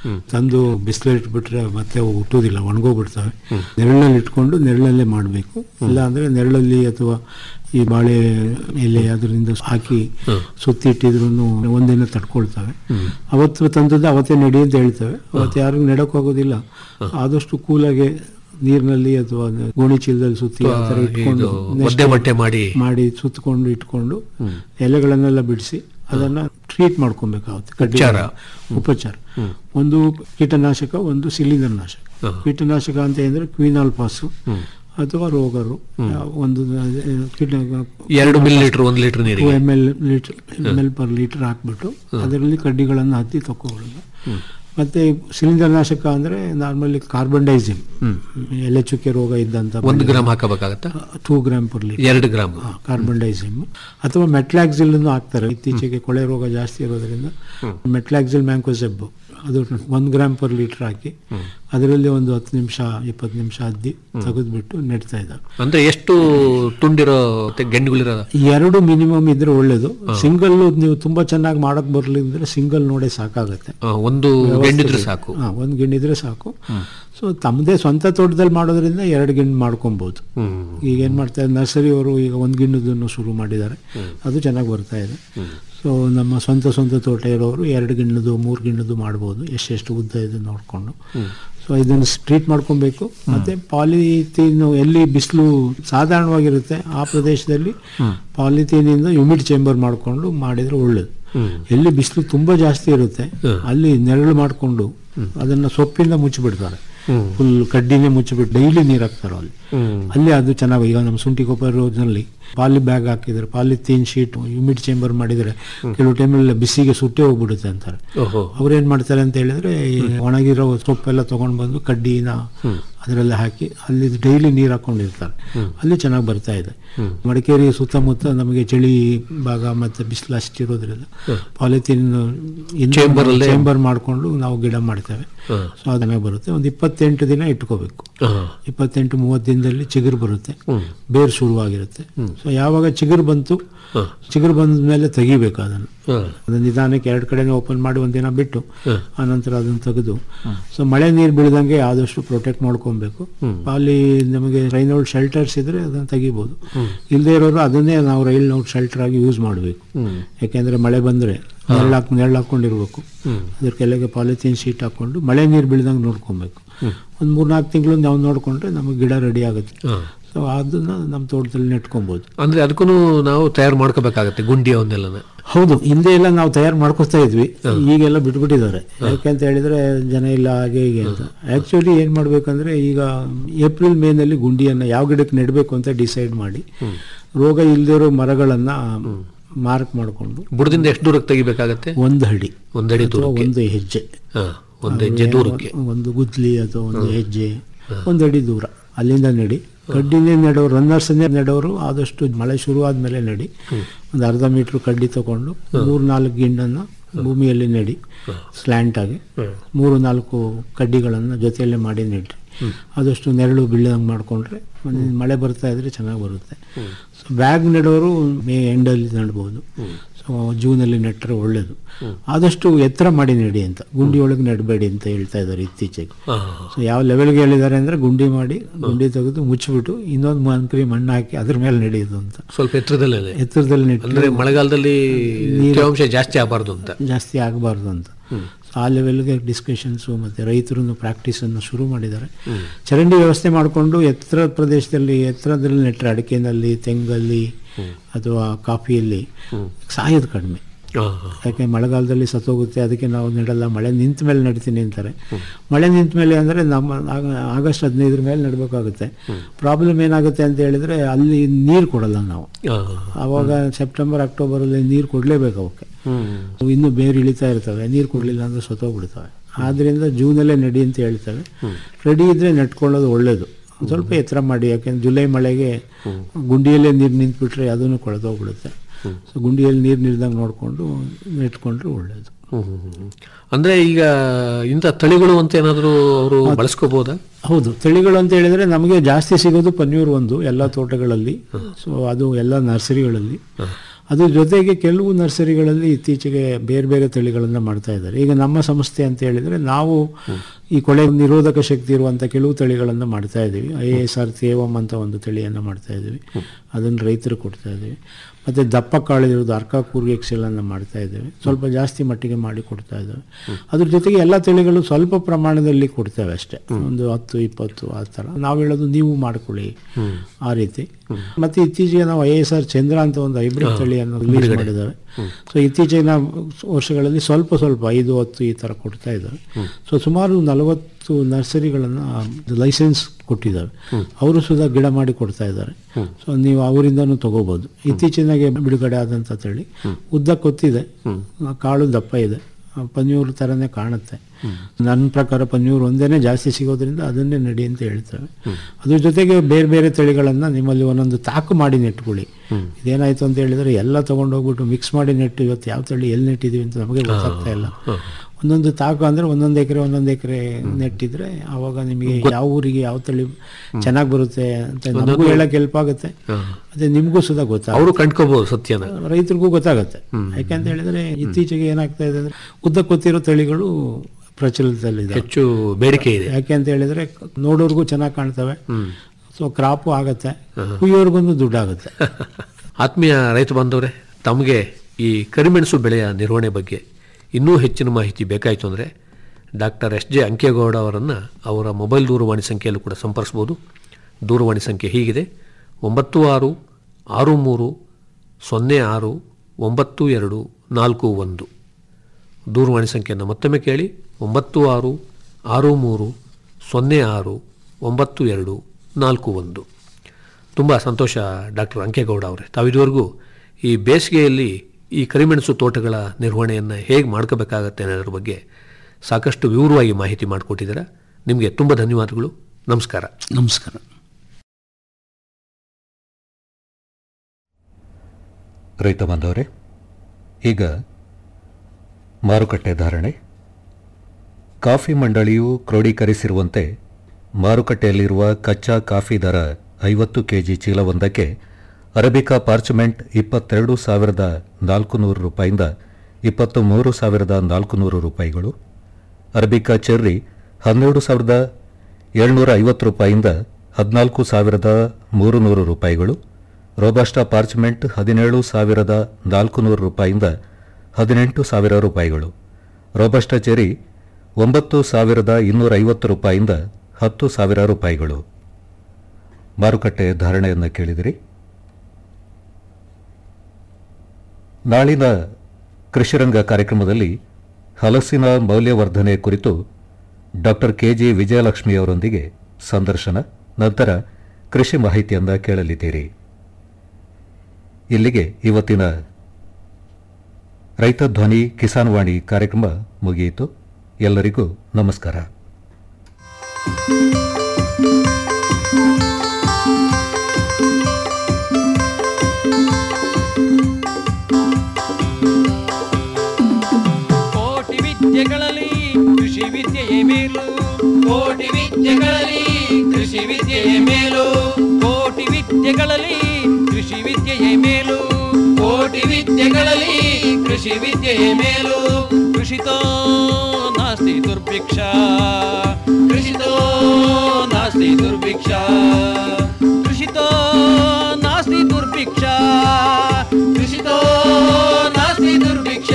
ತಂದು ಬಿಸಿಲಲ್ಲಿ ಇಟ್ಬಿಟ್ರೆ ಮತ್ತೆ ಅವು ಹುಟ್ಟೋದಿಲ್ಲ ಒಣಗೋಗ್ಬಿಡ್ತವೆ ನೆರಳಲ್ಲಿ ಇಟ್ಕೊಂಡು ನೆರಳಲ್ಲೇ ಮಾಡಬೇಕು ಇಲ್ಲ ಅಂದ್ರೆ ನೆರಳಲ್ಲಿ ಅಥವಾ ಈ ಬಾಳೆ ಎಲೆ ಅದರಿಂದ ಹಾಕಿ ಸುತ್ತಿ ಇಟ್ಟಿದ್ರು ಒಂದಿನ ತಡ್ಕೊಳ್ತವೆ ಅವತ್ತು ತಂದದ್ದು ಅವತ್ತೇ ನಡಿ ಅಂತ ಹೇಳ್ತವೆ ಅವತ್ತು ಯಾರಿಗೂ ನೆಡಕ್ ಹೋಗೋದಿಲ್ಲ ಆದಷ್ಟು ಕೂಲಾಗೆ ನೀರಿನಲ್ಲಿ ಅಥವಾ ಗೋಣಿ ಚೀಲದಲ್ಲಿ ಸುತ್ತಿ ಆ ಥರ ಇಟ್ಕೊಂಡು ಇದು next ಒದ್ದೆ ಬಟ್ಟೆ ಮಾಡಿ ಮಾಡಿ ಸುತ್ತಕೊಂಡು ಇಟ್ಕೊಂಡು ಎಲೆಗಳನ್ನೆಲ್ಲ ಬಿಡಿಸಿ ಅದನ್ನ ಟ್ರೀಟ್ ಮಾಡ್ಕೊಬೇಕಾಗುತ್ತೆ ಕಡ್ಡಿ ಉಪಚಾರ. ಉಪಚಾರ ಒಂದು ಕೀಟನಾಶಕ ಒಂದು ಸಿಲಿಂಡರ್ ನಾಶಕ ಕೀಟನಾಶಕ ಅಂತ ಹೇಳಿದ್ರೆ ಕ್ವಿನಾಲ್ ಪಾಸು ಅಥವಾ ರೋಗರು ಒಂದು ಕೀಟ ಎರಡು ಮಿಲಿ ಲೀಟರ್ ಒಂದು ಲೀಟರ್ ನೀರಿಗೆ M L litre M L per litre ಹಾಕ್ಬಿಟ್ಟು ಅದರಲ್ಲಿ ಕಡ್ಡಿಗಳನ್ನು ಹತ್ತಿ ತಕ್ಕೊಳ್ಳೋದು ಮತ್ತೆ ಸಿಲಿಂಡರ್ ನಾಶಕ ಅಂದ್ರೆ ನಾರ್ಮಲಿ ಕಾರ್ಬನ್ ಡೈಸಿಮ್ ಎಲೆ ಚುಕ್ಕೆ ರೋಗ ಇದ್ದಂತ ಒಂದು ಗ್ರಾಮ್ ಹಾಕಬೇಕಾಗತ್ತಾ ಟೂ ಗ್ರಾಮ್ ಪರ್ ಲೀಟರ್ ಎರಡು ಗ್ರಾಮ್ ಕಾರ್ಬನ್ ಡೈಸಿಮ್ ಅಥವಾ ಮೆಟ್ಲಾಕ್ಸಿಲ್ ಹಾಕ್ತಾರೆ ಇತ್ತೀಚೆಗೆ ಕೊಳೆ ರೋಗ ಜಾಸ್ತಿ ಇರೋದ್ರಿಂದ ಮೆಟ್ಲಾಕ್ಸಿಲ್ ಮ್ಯಾಂಕೋಸೆಬ್ ಅದು ಒಂದು ಗ್ರಾಮ್ ಪರ್ ಲೀಟರ್ ಹಾಕಿ ಅದರಲ್ಲಿ ಒಂದು ಹತ್ತು ನಿಮಿಷ ಇಪ್ಪತ್ತು ನಿಮಿಷ ಅದ್ದಿ ತೆಗೆದ್ಬಿಟ್ಟು ನೆಡ್ತಾ ಇದ್ದಾರೆ ಅಂದ್ರೆ ಎಷ್ಟು ತುಂಡಿರೋ ಮತ್ತೆ ಗೆಂಡುಗಳಿರೋ ಎರಡು ಮಿನಿಮಮ್ ಇದ್ರೆ ಒಳ್ಳೇದು ಸಿಂಗಲ್ ನೀವು ತುಂಬಾ ಚೆನ್ನಾಗಿ ಮಾಡಕ್ ಬರ್ಲಿದ್ರೆ ಸಿಂಗಲ್ ನೋಡೇ ಸಾಕಾಗತ್ತೆ ಆ, ಒಂದು ಗೆಂಡಿದ್ರೆ ಸಾಕು ಹಾ, ಒಂದ್ ಗಿಣ್ಣಿದ್ರೆ ಸಾಕು ಸೊ ತಮ್ಮದೇ ಸ್ವಂತ ತೋಟದಲ್ಲಿ ಮಾಡೋದ್ರಿಂದ ಎರಡು ಗಿಣ್ಣು ಮಾಡ್ಕೊಬಹುದು ಈಗ ಏನ್ ಮಾಡ್ತಾರೆ ನರ್ಸರಿ ಅವರು ಈಗ ಒಂದ್ ಗಿಣ್ಣದನ್ನು ಶುರು ಮಾಡಿದ್ದಾರೆ ಅದು ಚೆನ್ನಾಗಿ ಬರ್ತಾ ಇದೆ ಸೊ ನಮ್ಮ ಸ್ವಂತ ಸ್ವಂತ ತೋಟ ಇರೋರು ಎರಡು ಗಿಣ್ಣದು ಮೂರು ಗಿಣ್ಣದು ಮಾಡ್ಬೋದು ಎಷ್ಟೆಷ್ಟು ಉದ್ದ ಇದೆ ನೋಡ್ಕೊಂಡು ಸೊ ಇದನ್ನು ಟ್ರೀಟ್ ಮಾಡ್ಕೊಬೇಕು ಮತ್ತೆ ಪಾಲಿಥೀನ್ ಎಲ್ಲಿ ಬಿಸಿಲು ಸಾಧಾರಣವಾಗಿರುತ್ತೆ ಆ ಪ್ರದೇಶದಲ್ಲಿ ಪಾಲಿಥೀನ್ ಇಂದ ಹ್ಯೂಮಿಡ್ ಚೇಂಬರ್ ಮಾಡ್ಕೊಂಡು ಮಾಡಿದ್ರೆ ಒಳ್ಳೇದು ಎಲ್ಲಿ ಬಿಸಿಲು ತುಂಬಾ ಜಾಸ್ತಿ ಇರುತ್ತೆ ಅಲ್ಲಿ ನೆರಳು ಮಾಡಿಕೊಂಡು ಅದನ್ನ ಸೊಪ್ಪಿಂದ ಮುಚ್ಚಿಬಿಡ್ತಾರೆ ಫುಲ್ ಕಡ್ಡಿನೇ ಮುಚ್ಚಿಬಿಟ್ಟು ಡೈಲಿ ನೀರು ಹಾಕ್ತಾರೆ ಅಲ್ಲಿ ಅಲ್ಲಿ ಅದು ಚೆನ್ನಾಗಿ ಈಗ ನಮ್ಮ ಶುಂಠಿ ಕೊಪ್ಪರ ರೋಡ್ನಲ್ಲಿ ಪಾಲಿ ಬ್ಯಾಗ್ ಹಾಕಿದ್ರೆ ಪಾಲಿಥೀನ್ ಶೀಟ್ ಹ್ಯೂಮಿಡ್ ಚೇಂಬರ್ ಮಾಡಿದ್ರೆ ಕೆಲವು ಟೈಮಲ್ಲಿ ಬಿಸಿಗೆ ಸುಟ್ಟೆ ಹೋಗ್ಬಿಡುತ್ತೆ ಅಂತಾರೆ ಓಹೋ ಅವ್ರೇನ್ ಮಾಡ್ತಾರೆ ಅಂತ ಹೇಳಿದ್ರೆ ಈ ಒಣಗಿರೋ ಸೊಪ್ಪೆಲ್ಲ ತಗೊಂಡ್ ಬಂದು ಕಡ್ಡಿನ ಅದರಲ್ಲಿ ಹಾಕಿ ಅಲ್ಲಿ ಡೈಲಿ ನೀರು ಹಾಕೊಂಡಿರ್ತಾರೆ ಅಲ್ಲಿ ಚೆನ್ನಾಗಿ ಬರ್ತಾ ಇದೆ ಮಡಿಕೇರಿ ಸುತ್ತಮುತ್ತ ನಮಗೆ ಚಳಿ ಭಾಗ ಮತ್ತೆ ಬಿಸಿಲು ಅಷ್ಟಿರೋದ್ರಿಂದ ಪಾಲಿಥೀನ್ Chamber ಅಲ್ಲೇ- ಚೇಂಬರ್ ಮಾಡ್ಕೊಂಡು ನಾವು ಗಿಡ ಮಾಡ್ತೇವೆ ಸೊ ಅದನ್ನ ಬರುತ್ತೆ ಒಂದು ಇಪ್ಪತ್ತೆಂಟು ದಿನ ಇಟ್ಕೋಬೇಕು ಇಪ್ಪತ್ತೆಂಟು ಮೂವತ್ತು ದಿನದಲ್ಲಿ ಚಿಗುರು ಬರುತ್ತೆ ಬೇರು ಶುರುವಾಗಿರುತ್ತೆ ಸೊ ಯಾವಾಗ ಚಿಗುರು ಬಂತು ಚಿಗುರು ಬಂದ ಮೇಲೆ ತೆಗಿಬೇಕು ಅದನ್ನು ಅದನ್ನ ನಿಧಾನಕ್ಕೆ ಎರಡು ಕಡೆನೇ ಓಪನ್ ಮಾಡಿ ಒಂದಿನ ಬಿಟ್ಟು ಆನಂತರ ಅದನ್ನು ತೆಗೆದು ಸೊ ಮಳೆ ನೀರು ಬೀಳ್ದಂಗೆ ಆದಷ್ಟು ಪ್ರೊಟೆಕ್ಟ್ ಮಾಡ್ಕೊಬೇಕು ಅಲ್ಲಿ ನಮಗೆ ರೈನೌಟ್ ಶೆಲ್ಟರ್ಸ್ ಇದ್ರೆ ಅದನ್ನ ತೆಗಿಬೋದು ಇಲ್ಲದೆ ಇರೋರು ಅದನ್ನೇ ನಾವು ರೈಲ್ ನೌಟ್ ಶೆಲ್ಟರ್ ಆಗಿ ಯೂಸ್ ಮಾಡಬೇಕು ಯಾಕೆಂದ್ರೆ ಮಳೆ ಬಂದ್ರೆ ನೆರಳು ಹಾಕ್ ನೆರಳು ಹಾಕೊಂಡಿರ್ಬೇಕು ಅದ್ರ ಕೆಳಗೆ ಪಾಲಿಥೀನ್ ಶೀಟ್ ಹಾಕೊಂಡು ಮಳೆ ನೀರು ಬೀಳ್ದಂಗೆ ನೋಡ್ಕೊಬೇಕು ಒಂದು ಮೂರ್ನಾಲ್ಕು ತಿಂಗಳು ನಾವು ನೋಡ್ಕೊಂಡ್ರೆ ನಮಗೆ ಗಿಡ ರೆಡಿ ಆಗುತ್ತೆ ಸೊ ಅದನ್ನ ನಮ್ಮ ತೋಟದಲ್ಲಿ ನೆಟ್ಕೊಬೋದು ಅಂದ್ರೆ ಅದಕ್ಕೂ ನಾವು ತಯಾರು ಮಾಡ್ಕೋಬೇಕಾಗತ್ತೆ ಗುಂಡಿ ಅವನ್ನೆಲ್ಲ ಹೌದು ಹಿಂದೆ ಎಲ್ಲ ನಾವು ತಯಾರು ಮಾಡ್ಕೊತಾ ಇದ್ವಿ ಈಗೆಲ್ಲ ಬಿಟ್ಬಿಟ್ಟಿದ್ದಾರೆ ಯಾಕೆಂತ ಹೇಳಿದ್ರೆ ಜನ ಇಲ್ಲ ಹಾಗೆ ಹೀಗೆ ಅಂತ ಆಕ್ಚುಲಿ ಏನ್ ಮಾಡ್ಬೇಕಂದ್ರೆ ಈಗ ಏಪ್ರಿಲ್ ಮೇನಲ್ಲಿ ಗುಂಡಿಯನ್ನ ಯಾವ ಗಿಡಕ್ಕೆ ನೆಡಬೇಕು ಅಂತ ಡಿಸೈಡ್ ಮಾಡಿ ರೋಗ ಇಲ್ದಿರೋ ಮರಗಳನ್ನ ಮಾರ್ಕ್ ಮಾಡಿಕೊಂಡು ಬುಡದಿಂದ ಎಷ್ಟು ದೂರಕ್ಕೆ ತೆಗಿಬೇಕಾಗತ್ತೆ ಒಂದು ಅಡಿ ಒಂದಡಿ ಅಥವಾ ದೂರಕ್ಕೆ ಒಂದು ಹೆಜ್ಜೆ ಹಾ, ಒಂದು ಹೆಜ್ಜೆ ದೂರಕ್ಕೆ ಒಂದು ಗುದ್ಲಿ ಅಥವಾ ಒಂದು ಹೆಜ್ಜೆ ಒಂದು ಅಡಿ ದೂರ ಅಲ್ಲಿಂದ ನಡಿ ಕಡ್ಡಿನೇ ನೆಡೋರು ರನ್ನರ್ಸ್ನೇ ನೆಡೋರು ಆದಷ್ಟು ಮಳೆ ಶುರು ಆದ್ಮೇಲೆ ನಡಿ ಒಂದು ಅರ್ಧ ಮೀಟರ್ ಕಡ್ಡಿ ತಗೊಂಡು ಮೂರು ನಾಲ್ಕು ಗಿಣ್ಣನ್ನ ಭೂಮಿಯಲ್ಲಿ ನೆಡಿ ಸ್ಲ್ಯಾಂಟ್ ಆಗಿ ಮೂರು ನಾಲ್ಕು ಕಡ್ಡಿಗಳನ್ನ ಜೊತೆಯಲ್ಲೇ ಮಾಡಿ ನೆಡ್ರಿ ಆದಷ್ಟು ನೆರಳು ಬೀಳದಂಗೆ ಮಾಡ್ಕೊಂಡ್ರೆ ಒಂದು ಮಳೆ ಬರ್ತಾ ಇದ್ರೆ ಚೆನ್ನಾಗಿ ಬರುತ್ತೆ ಸೊ ಬ್ಯಾಗ್ ನೆಡೋರು ಮೇ ಎಂಡಲ್ಲಿ ನೆಡ್ಬೋದು ಸೊ ಜೂನಲ್ಲಿ ನೆಟ್ಟರೆ ಒಳ್ಳೇದು ಆದಷ್ಟು ಎತ್ತರ ಮಾಡಿ ನೆಡಿ ಅಂತ ಗುಂಡಿ ಒಳಗೆ ನೆಡಬೇಡಿ ಅಂತ ಹೇಳ್ತಾ ಇದ್ದಾರೆ ಇತ್ತೀಚೆಗೆ ಸೊ ಯಾವ ಲೆವೆಲ್ಗೆ ಹೇಳಿದ್ದಾರೆ ಅಂದ್ರೆ ಗುಂಡಿ ಮಾಡಿ ಗುಂಡಿ ತೆಗೆದು ಮುಚ್ಚಿಬಿಟ್ಟು ಇನ್ನೊಂದು ಮಂಕ್ರಿ ಮಣ್ಣು ಹಾಕಿ ಅದ್ರ ಮೇಲೆ ನಡೆಯೋದು ಅಂತ ಸ್ವಲ್ಪ ಎತ್ತರದಲ್ಲೇ ಎತ್ತರದಲ್ಲಿ ನೆಟ್ಟು ಅಂದ್ರೆ ಮಳೆಗಾಲದಲ್ಲಿ ತೇವಾಂಶ ಜಾಸ್ತಿ ಆಗಬಾರ್ದು ಅಂತ ಜಾಸ್ತಿ ಆಗಬಾರ್ದು ಅಂತ ಸೊ ಆ ಲೆವೆಲ್ಗೆ ಡಿಸ್ಕಷನ್ಸು ಮತ್ತು ರೈತರು ಪ್ರಾಕ್ಟೀಸನ್ನು ಶುರು ಮಾಡಿದ್ದಾರೆ ಚರಂಡಿ ವ್ಯವಸ್ಥೆ ಮಾಡಿಕೊಂಡು ಎತ್ತರ ಪ್ರದೇಶದಲ್ಲಿ ಎತ್ತರದಲ್ಲಿ ನೆಟ್ಟರೆ ಅಡಿಕೆನಲ್ಲಿ ತೆಂಗಲ್ಲಿ ಅಥವಾ ಕಾಫಿಯಲ್ಲಿ ಸಾಯೋದು ಕಡಿಮೆ ಯಾಕೆ ಮಳೆಗಾಲದಲ್ಲಿ ಸತ್ತೋಗುತ್ತೆ ಅದಕ್ಕೆ ನಾವು ನೆಡಲ್ಲ ಮಳೆ ನಿಂತ ಮೇಲೆ ನೆಡ್ತೀನಿ ಅಂತಾರೆ ಮಳೆ ನಿಂತ ಮೇಲೆ ಅಂದರೆ ನಮ್ಮ ಆಗ- ಆಗಸ್ಟ್ ಹದಿನೈದರ ಮೇಲೆ ನೆಡಬೇಕಾಗುತ್ತೆ ಪ್ರಾಬ್ಲಮ್ ಏನಾಗುತ್ತೆ ಅಂತ ಹೇಳಿದ್ರೆ ಅಲ್ಲಿ ನೀರು ಕೊಡಲ್ಲ ನಾವು ಆವಾಗ ಸೆಪ್ಟೆಂಬರ್ ಅಕ್ಟೋಬರಲ್ಲಿ ನೀರು ಕೊಡಲೇಬೇಕು ಅವಕ್ಕೆ ಅವು ಇನ್ನೂ ಬೇರೆ ಇಳಿತಾ ಇರ್ತವೆ ನೀರು ಕೊಡಲಿಲ್ಲ ಅಂದ್ರೆ ಸತ್ತೋಗ್ಬಿಡ್ತವೆ ಆದ್ರಿಂದ ಜೂನಲ್ಲೇ ನಡಿ ಅಂತ ಹೇಳ್ತವೆ ರೆಡಿ ಇದ್ರೆ ನೆಟ್ಕೊಳ್ಳೋದು ಒಳ್ಳೇದು ಒಂದ್ ಸ್ವಲ್ಪ ಎತ್ತರ ಮಾಡಿ ಯಾಕೆಂದ್ರೆ ಜುಲೈ ಮಳೆಗೆ ಗುಂಡಿಯಲ್ಲೇ ನೀರು ನಿಂತ್ಬಿಟ್ರೆ ಅದನ್ನು ಕೊಳೆದೋಗ್ಬಿಡುತ್ತೆ ಸೊ ಗುಂಡಿಯಲ್ಲಿ ನೀರು ನಿಲ್ದಂಗೆ ನೋಡಿಕೊಂಡು ನೆಟ್ಕೊಂಡ್ರೆ ಒಳ್ಳೇದು ಹ್ಮ್, ಹ್ಮ್, ಹ್ಮ್. ಅಂದ್ರೆ ಈಗ ಇಂಥ ತಳಿಗಳು ಅಂತ ಏನಾದರೂ ಅವರು ಬಳಸ್ಕೋಬಹುದಾ ಹೌದು ತಳಿಗಳು ಅಂತ ಹೇಳಿದ್ರೆ ನಮಗೆ ಜಾಸ್ತಿ ಸಿಗೋದು ಪನ್ನೀರ್ ಒಂದು ಎಲ್ಲ ತೋಟಗಳಲ್ಲಿ ಸೊ ಅದು ಎಲ್ಲ ನರ್ಸರಿಗಳಲ್ಲಿ ಅದ್ರ ಜೊತೆಗೆ ಕೆಲವು ನರ್ಸರಿಗಳಲ್ಲಿ ಇತ್ತೀಚೆಗೆ ಬೇರೆ ಬೇರೆ ತಳಿಗಳನ್ನು ಮಾಡ್ತಾ ಇದ್ದಾರೆ ಈಗ ನಮ್ಮ ಸಂಸ್ಥೆ ಅಂತ ಹೇಳಿದ್ರೆ ನಾವು ಈ ಕೊಳೆ ನಿರೋಧಕ ಶಕ್ತಿ ಇರುವಂಥ ಕೆಲವು ತಳಿಗಳನ್ನು ಮಾಡ್ತಾ ಇದ್ದೀವಿ ಐ ಎಸ್ ಆರ್ ತೇವಂ ಅಂತ ಒಂದು ತಳಿಯನ್ನು ಮಾಡ್ತಾ ಇದ್ದೀವಿ ಅದನ್ನು ರೈತರು ಕೊಡ್ತಾ ಇದ್ದೀವಿ ಮತ್ತು ದಪ್ಪ ಕಾಳಿರೋದು ಅರ್ಕ ಕೂರ್ಗ್ ಎಕ್ಸೆಲ್ ಅನ್ನು ಮಾಡ್ತಾ ಇದ್ದೇವೆ ಸ್ವಲ್ಪ ಜಾಸ್ತಿ ಮಟ್ಟಿಗೆ ಮಾಡಿ ಕೊಡ್ತಾ ಇದ್ದೇವೆ ಅದ್ರ ಜೊತೆಗೆ ಎಲ್ಲ ತಳಿಗಳು ಸ್ವಲ್ಪ ಪ್ರಮಾಣದಲ್ಲಿ ಕೊಡ್ತೇವೆ ಅಷ್ಟೇ ಒಂದು ಹತ್ತು ಇಪ್ಪತ್ತು ಆ ಥರ ನಾವು ಹೇಳೋದು ನೀವು ಮಾಡ್ಕೊಳ್ಳಿ ಆ ರೀತಿ ಮತ್ತೆ ಇತ್ತೀಚೆಗೆ ನಾವು ಐ ಎಸ್ ಆರ್ ಚಂದ್ರ ಅಂತ ಒಂದು ಹೈಬ್ರಿಡ್ ತಳಿಯನ್ನು ರಿಲೀಸ್ ಮಾಡಿದ್ದೇವೆ ಸೊ ಇತ್ತೀಚೆಗೆ ನಾವು ವರ್ಷಗಳಲ್ಲಿ ಸ್ವಲ್ಪ ಸ್ವಲ್ಪ ಐದು ಹತ್ತು ಈ ಥರ ಕೊಡ್ತಾ ಇದ್ದಾವೆ ಸೊ ಸುಮಾರು ನಲವತ್ತು ನರ್ಸರಿಗಳನ್ನು ಲೈಸೆನ್ಸ್ ಕೊಟ್ಟಿದ್ದಾವೆ ಅವರು ಸುಧಾ ಗಿಡ ಮಾಡಿ ಕೊಡ್ತಾ ಇದ್ದಾರೆ ಸೊ ನೀವು ಅವರಿಂದನೂ ತಗೋಬಹುದು ಇತ್ತೀಚಿನಾಗೆ ಬಿಡುಗಡೆ ಆದಂಥ ತಳಿ ಉದ್ದ ಕೊತ್ತಿದೆ ಕಾಳು ದಪ್ಪ ಇದೆ ಪನ್ನೀರ್ ಥರನೇ ಕಾಣುತ್ತೆ ನನ್ನ ಪ್ರಕಾರ ಪನ್ನೀರ್ ಒಂದೇನೆ ಜಾಸ್ತಿ ಸಿಗೋದ್ರಿಂದ ಅದನ್ನೇ ನಡಿ ಅಂತ ಹೇಳ್ತೇವೆ ಅದ್ರ ಜೊತೆಗೆ ಬೇರೆ ಬೇರೆ ತಳಿಗಳನ್ನು ನಿಮ್ಮಲ್ಲಿ ಒಂದೊಂದು ತಾಕು ಮಾಡಿ ನೆಟ್ಕೊಳ್ಳಿ ಇದೇನಾಯ್ತು ಅಂತ ಹೇಳಿದ್ರೆ ಎಲ್ಲ ತಗೊಂಡೋಗ್ಬಿಟ್ಟು ಮಿಕ್ಸ್ ಮಾಡಿ ನೆಟ್ಟು ಇವತ್ತು ಯಾವ ತಳಿ ಎಲ್ಲಿ ನೆಟ್ಟಿದೀವಿ ಅಂತ ನಮಗೆ ಗೊತ್ತಾಗ್ತಾ ಇಲ್ಲ ಒಂದೊಂದು ತಾಕು ಅಂದ್ರೆ ಒಂದೊಂದು ಎಕರೆ ಒಂದೊಂದು ಎಕರೆ ನೆಟ್ಟಿದ್ರೆ ಆವಾಗ ನಿಮಗೆ ಯಾವ ಊರಿಗೆ ಯಾವ ತಳಿ ಚೆನ್ನಾಗಿ ಬರುತ್ತೆ ಅಂತ ನಮಗೂ ಹೇಳಕ್ ಹೆಲ್ಪ್ ಆಗುತ್ತೆ ಮತ್ತೆ ನಿಮಗೂ ಸುಧಾ ಗೊತ್ತಾಗುತ್ತೆ ಅವರು ಕಂಡ್ಕೋಬಹುದು ಸತ್ಯನ ರೈತರಿಗೂ ಗೊತ್ತಾಗುತ್ತೆ ಯಾಕಂತ ಹೇಳಿದ್ರೆ ಇತ್ತೀಚೆಗೆ ಏನಾಗ್ತಾ ಇದೆ ಅಂದ್ರೆ ಉದ್ದ ಕೊತ್ತಿರೋ ತಳಿಗಳು ಪ್ರಚಲಿತದಲ್ಲಿದೆ ಹೆಚ್ಚು ಬೇಡಿಕೆ ಇದೆ ಯಾಕೆ ಅಂತ ಹೇಳಿದ್ರೆ ನೋಡೋರ್ಗೂ ಚೆನ್ನಾಗಿ ಕಾಣ್ತವೆ ಸೊ ಕ್ರಾಪು ಆಗತ್ತೆ ಕುಯ್ಯೋರ್ಗೂ ದುಡ್ಡಾಗುತ್ತೆ ಆತ್ಮೀಯ ರೈತ ಬಾಂಧವರೇ ತಮಗೆ ಈ ಕರಿಮೆಣಸು ಬೆಳೆಯ ನಿರ್ವಹಣೆ ಬಗ್ಗೆ ಇನ್ನೂ ಹೆಚ್ಚಿನ ಮಾಹಿತಿ ಬೇಕಾಯಿತು ಅಂದರೆ ಡಾಕ್ಟರ್ ಎಸ್ ಜೆ ಅಂಕೇಗೌಡ ಅವರನ್ನು ಅವರ ಮೊಬೈಲ್ ದೂರವಾಣಿ ಸಂಖ್ಯೆಯಲ್ಲೂ ಕೂಡ ಸಂಪರ್ಸ್ಬೋದು ದೂರವಾಣಿ ಸಂಖ್ಯೆ ಹೀಗಿದೆ ಒಂಬತ್ತು ಆರು ಆರು ಮೂರು ಸೊನ್ನೆ ಆರು ಒಂಬತ್ತು ಎರಡು ನಾಲ್ಕು ಒಂದು ದೂರವಾಣಿ ಸಂಖ್ಯೆಯನ್ನು ಮತ್ತೊಮ್ಮೆ ಕೇಳಿ ಒಂಬತ್ತು ಆರು ಆರು ಮೂರು ಸೊನ್ನೆ ಆರು ಒಂಬತ್ತು ಎರಡು ನಾಲ್ಕು ಒಂದು ತುಂಬ ಸಂತೋಷ ಡಾಕ್ಟರ್ ಅಂಕೇಗೌಡ ಅವರೇ ತಾವಿದುವರೆಗೂ ಈ ಬೇಸಿಗೆಯಲ್ಲಿ ಈ ಕರಿಮೆಣಸು ತೋಟಗಳ ನಿರ್ವಹಣೆಯನ್ನು ಹೇಗೆ ಮಾಡ್ಕೋಬೇಕಾಗತ್ತೆ ಅನ್ನೋದ್ರ ಬಗ್ಗೆ ಸಾಕಷ್ಟು ವಿವರವಾಗಿ ಮಾಹಿತಿ ಮಾಡಿಕೊಟ್ಟಿದ್ದೀರಾ ನಿಮಗೆ ತುಂಬ ಧನ್ಯವಾದಗಳು ನಮಸ್ಕಾರ ನಮಸ್ಕಾರ ರೈತ ಬಾಂಧವರೇ ಈಗ ಮಾರುಕಟ್ಟೆ ಧಾರಣೆ ಕಾಫಿ ಮಂಡಳಿಯು ಕ್ರೋಢೀಕರಿಸಿರುವಂತೆ ಮಾರುಕಟ್ಟೆಯಲ್ಲಿರುವ ಕಚ್ಚಾ ಕಾಫಿ ದರ ಐವತ್ತು ಕೆಜಿ ಚೀಲವೊಂದಕ್ಕೆ ಅರಬಿಕಾ ಪಾರ್ಚಮೆಂಟ್ ಇಪ್ಪತ್ತೆರಡು ಸಾವಿರದ ನಾಲ್ಕು ನೂರು ರೂಪಾಯಿಂದ ಇಪ್ಪತ್ತು ಮೂರು ಸಾವಿರದ ನಾಲ್ಕು ನೂರು ರೂಪಾಯಿಗಳು ಅರಬಿಕಾ ಚೆರ್ರಿ ಹನ್ನೆರಡು ಸಾವಿರದ ಏಳ್ನೂರ ಐವತ್ತು ರೂಪಾಯಿಂದ ಹದಿನಾಲ್ಕು ಸಾವಿರದ ಮೂರು ನೂರು ರೂಪಾಯಿಗಳು ರೋಬಸ್ಟಾ ಪಾರ್ಚ್ಮೆಂಟ್ ಹದಿನೇಳು ಸಾವಿರದ ನಾಲ್ಕು ನೂರು ರೂಪಾಯಿಂದ ಹದಿನೆಂಟು ಸಾವಿರ ರೂಪಾಯಿಗಳು ರೋಬಸ್ಟಾ ಚೆರಿ ಒಂಬತ್ತು ಸಾವಿರದ ಇನ್ನೂರ ಐವತ್ತು ರೂಪಾಯಿಂದ ಹತ್ತು ಸಾವಿರ ರೂಪಾಯಿಗಳು ಮಾರುಕಟ್ಟೆ ಧಾರಣೆಯನ್ನು ಕೇಳಿದಿರಿ ನಾಳಿನ ಕೃಷಿರಂಗ ಕಾರ್ಯಕ್ರಮದಲ್ಲಿ ಹಲಸಿನ ಮೌಲ್ಯವರ್ಧನೆ ಕುರಿತು ಡಾಕ್ಟರ್ ಕೆಜಿ ವಿಜಯಲಕ್ಷ್ಮಿಯವರೊಂದಿಗೆ ಸಂದರ್ಶನ ನಂತರ ಕೃಷಿ ಮಾಹಿತಿಯನ್ನು ಕೇಳಲಿದ್ದೀರಿ ಇಲ್ಲಿಗೆ ಇವತ್ತಿನ ರೈತ ಧ್ವನಿ ಕಿಸಾನ್ ವಾಣಿ ಕಾರ್ಯಕ್ರಮ ಮುಗಿಯಿತು ಎಲ್ಲರಿಗೂ ನಮಸ್ಕಾರ ಕೋಟಿ ವಿದ್ಯೆಗಳಲ್ಲಿ ಕೃಷಿ ವಿದ್ಯೆಯೇ ಮೇಲು ಕೋಟಿ ವಿದ್ಯೆಗಳಲ್ಲಿ ಕೃಷಿ ವಿದ್ಯೆಯೇ ಮೇಲು ಕೋಟಿ ವಿದ್ಯೆಗಳಲ್ಲಿ ಕೃಷಿ ವಿದ್ಯೆಯೇ ಮೇಲು ಕೋಟಿ ವಿದ್ಯೆಗಳಲ್ಲಿ ಕೃಷಿ ವಿದ್ಯೆಯೇ ಮೇಲು ಕೃಷಿತೋ ನಾಸ್ತಿ ದುರ್ಭಿಕ್ಷ ಕೃಷಿತೋ ನಾಸ್ತಿ ದುರ್ಭಿಕ್ಷ ಕೃಷಿತೋ ನಾಸ್ತಿ ದುರ್ಭಿಕ್ಷ ಕೃಷಿತೋ ನಾಸ್ತಿ ದುರ್ಭಿಕ್ಷ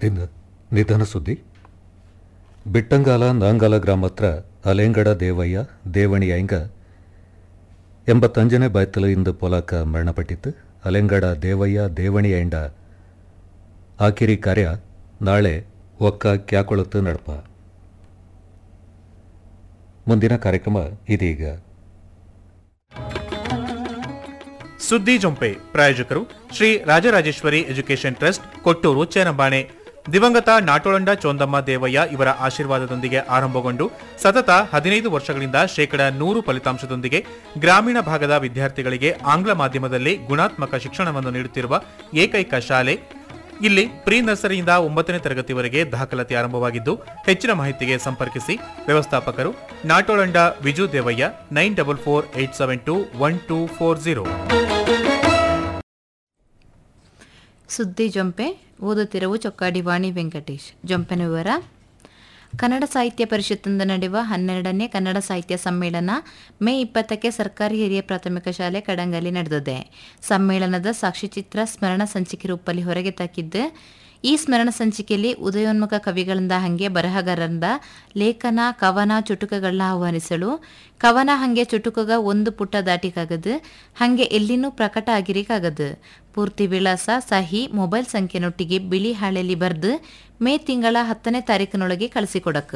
ಇನ್ನು ನಿಧನ ಸುದ್ದಿ ಬಿಟ್ಟಂಗಾಲ ನಾಂಗಾಲ ಗ್ರಾಮ ಹತ್ರ ಅಲೆಂಗಡ ದೇವಯ್ಯ ದೇವಣಿ ಐಂಗ ಎಂಬತ್ತಂಜನೇ ಬಾಯ್ತಲು ಇಂದು ಪೊಲಾಕ ಮರಣಪಟ್ಟಿತ್ತು ಅಲೆಂಗಡ ದೇವಯ್ಯ ದೇವಣಿ ಐಂಡ ಆಕಿರಿ ಕಾರ್ಯ ನಾಳೆ ಒಕ್ಕ ಕ್ಯಾಕೊಳುತ್ತು ನಡಪ ಮುಂದಿನ ಕಾರ್ಯಕ್ರಮ ಇದೀಗ ಸುದ್ದಿ ಜೊಂಪೆ ಪ್ರಾಯೋಜಕರು ಶ್ರೀ ರಾಜರಾಜೇಶ್ವರಿ ಎಜುಕೇಷನ್ ಟ್ರಸ್ಟ್ ಕೊಟ್ಟೂರು ಚೇರಂಬಾಣೆ ದಿವಂಗತ ನಾಟೋಳಂಡ ಚೋಂದಮ್ಮ ದೇವಯ್ಯ ಇವರ ಆಶೀರ್ವಾದದೊಂದಿಗೆ ಆರಂಭಗೊಂಡು ಸತತ ಹದಿನೈದು ವರ್ಷಗಳಿಂದ ಶೇಕಡ ನೂರು ಫಲಿತಾಂಶದೊಂದಿಗೆ ಗ್ರಾಮೀಣ ಭಾಗದ ವಿದ್ಯಾರ್ಥಿಗಳಿಗೆ ಆಂಗ್ಲ ಮಾಧ್ಯಮದಲ್ಲಿ ಗುಣಾತ್ಮಕ ಶಿಕ್ಷಣವನ್ನು ನೀಡುತ್ತಿರುವ ಏಕೈಕ ಶಾಲೆ ಇಲ್ಲಿ ಪ್ರೀ ನರ್ಸರಿಯಿಂದ ಒಂಬತ್ತನೇ ತರಗತಿವರೆಗೆ ದಾಖಲಾತಿ ಆರಂಭವಾಗಿದ್ದು ಹೆಚ್ಚಿನ ಮಾಹಿತಿಗೆ ಸಂಪರ್ಕಿಸಿ ವ್ಯವಸ್ಥಾಪಕರು Natolanda Viju Devaiah nine double four eight seven two one two four zero ಸುದ್ದಿ ಜೊಂಪೆ ಓದುತ್ತಿರುವ ಚೊಕ್ಕಾಡಿ ವಾಣಿ ವೆಂಕಟೇಶ್ ಜೊಂಪೆನ ವಿವರ ಕನ್ನಡ ಸಾಹಿತ್ಯ ಪರಿಷತ್ತಿಂದ ನಡೆಯುವ ಹನ್ನೆರಡನೇ ಕನ್ನಡ ಸಾಹಿತ್ಯ ಸಮ್ಮೇಳನ ಮೇ ಇಪ್ಪತ್ತಕ್ಕೆ ಸರ್ಕಾರಿ ಹಿರಿಯ ಪ್ರಾಥಮಿಕ ಶಾಲೆ ಕಡಂಗಲ್ಲಿ ನಡೆದಿದೆ ಸಮ್ಮೇಳನದ ಸಾಕ್ಷಿಚಿತ್ರ ಸ್ಮರಣ ಸಂಚಿಕೆ ರೂಪದಲ್ಲಿ ಹೊರಗೆ ತಾಕಿದ್ದು ಈ ಸ್ಮರಣ ಸಂಚಿಕೆಯಲ್ಲಿ ಉದಯೋನ್ಮುಖ ಕವಿಗಳಿಂದ ಹಂಗೆ ಬರಹಗಾರರಿಂದ ಲೇಖನ ಕವನ ಚುಟುಕಗಳನ್ನ ಆಹ್ವಾನಿಸಲು ಕವನ ಹಂಗೆ ಚುಟುಕಗ ಒಂದು ಪುಟ ದಾಟಿಕಾಗದು ಹಂಗೆ ಎಲ್ಲಿನೂ ಪ್ರಕಟ ಆಗಿರಿಕಾಗದು ಪೂರ್ತಿ ವಿಳಾಸ ಸಹಿ ಮೊಬೈಲ್ ಸಂಖ್ಯೆನೊಟ್ಟಿಗೆ ಬಿಳಿ ಹಾಳೆಯಲ್ಲಿ ಬರೆದು ಮೇ ತಿಂಗಳ ಹತ್ತನೇ ತಾರೀಕಿನೊಳಗೆ ಕಳಿಸಿಕೊಡಕ್ಕೆ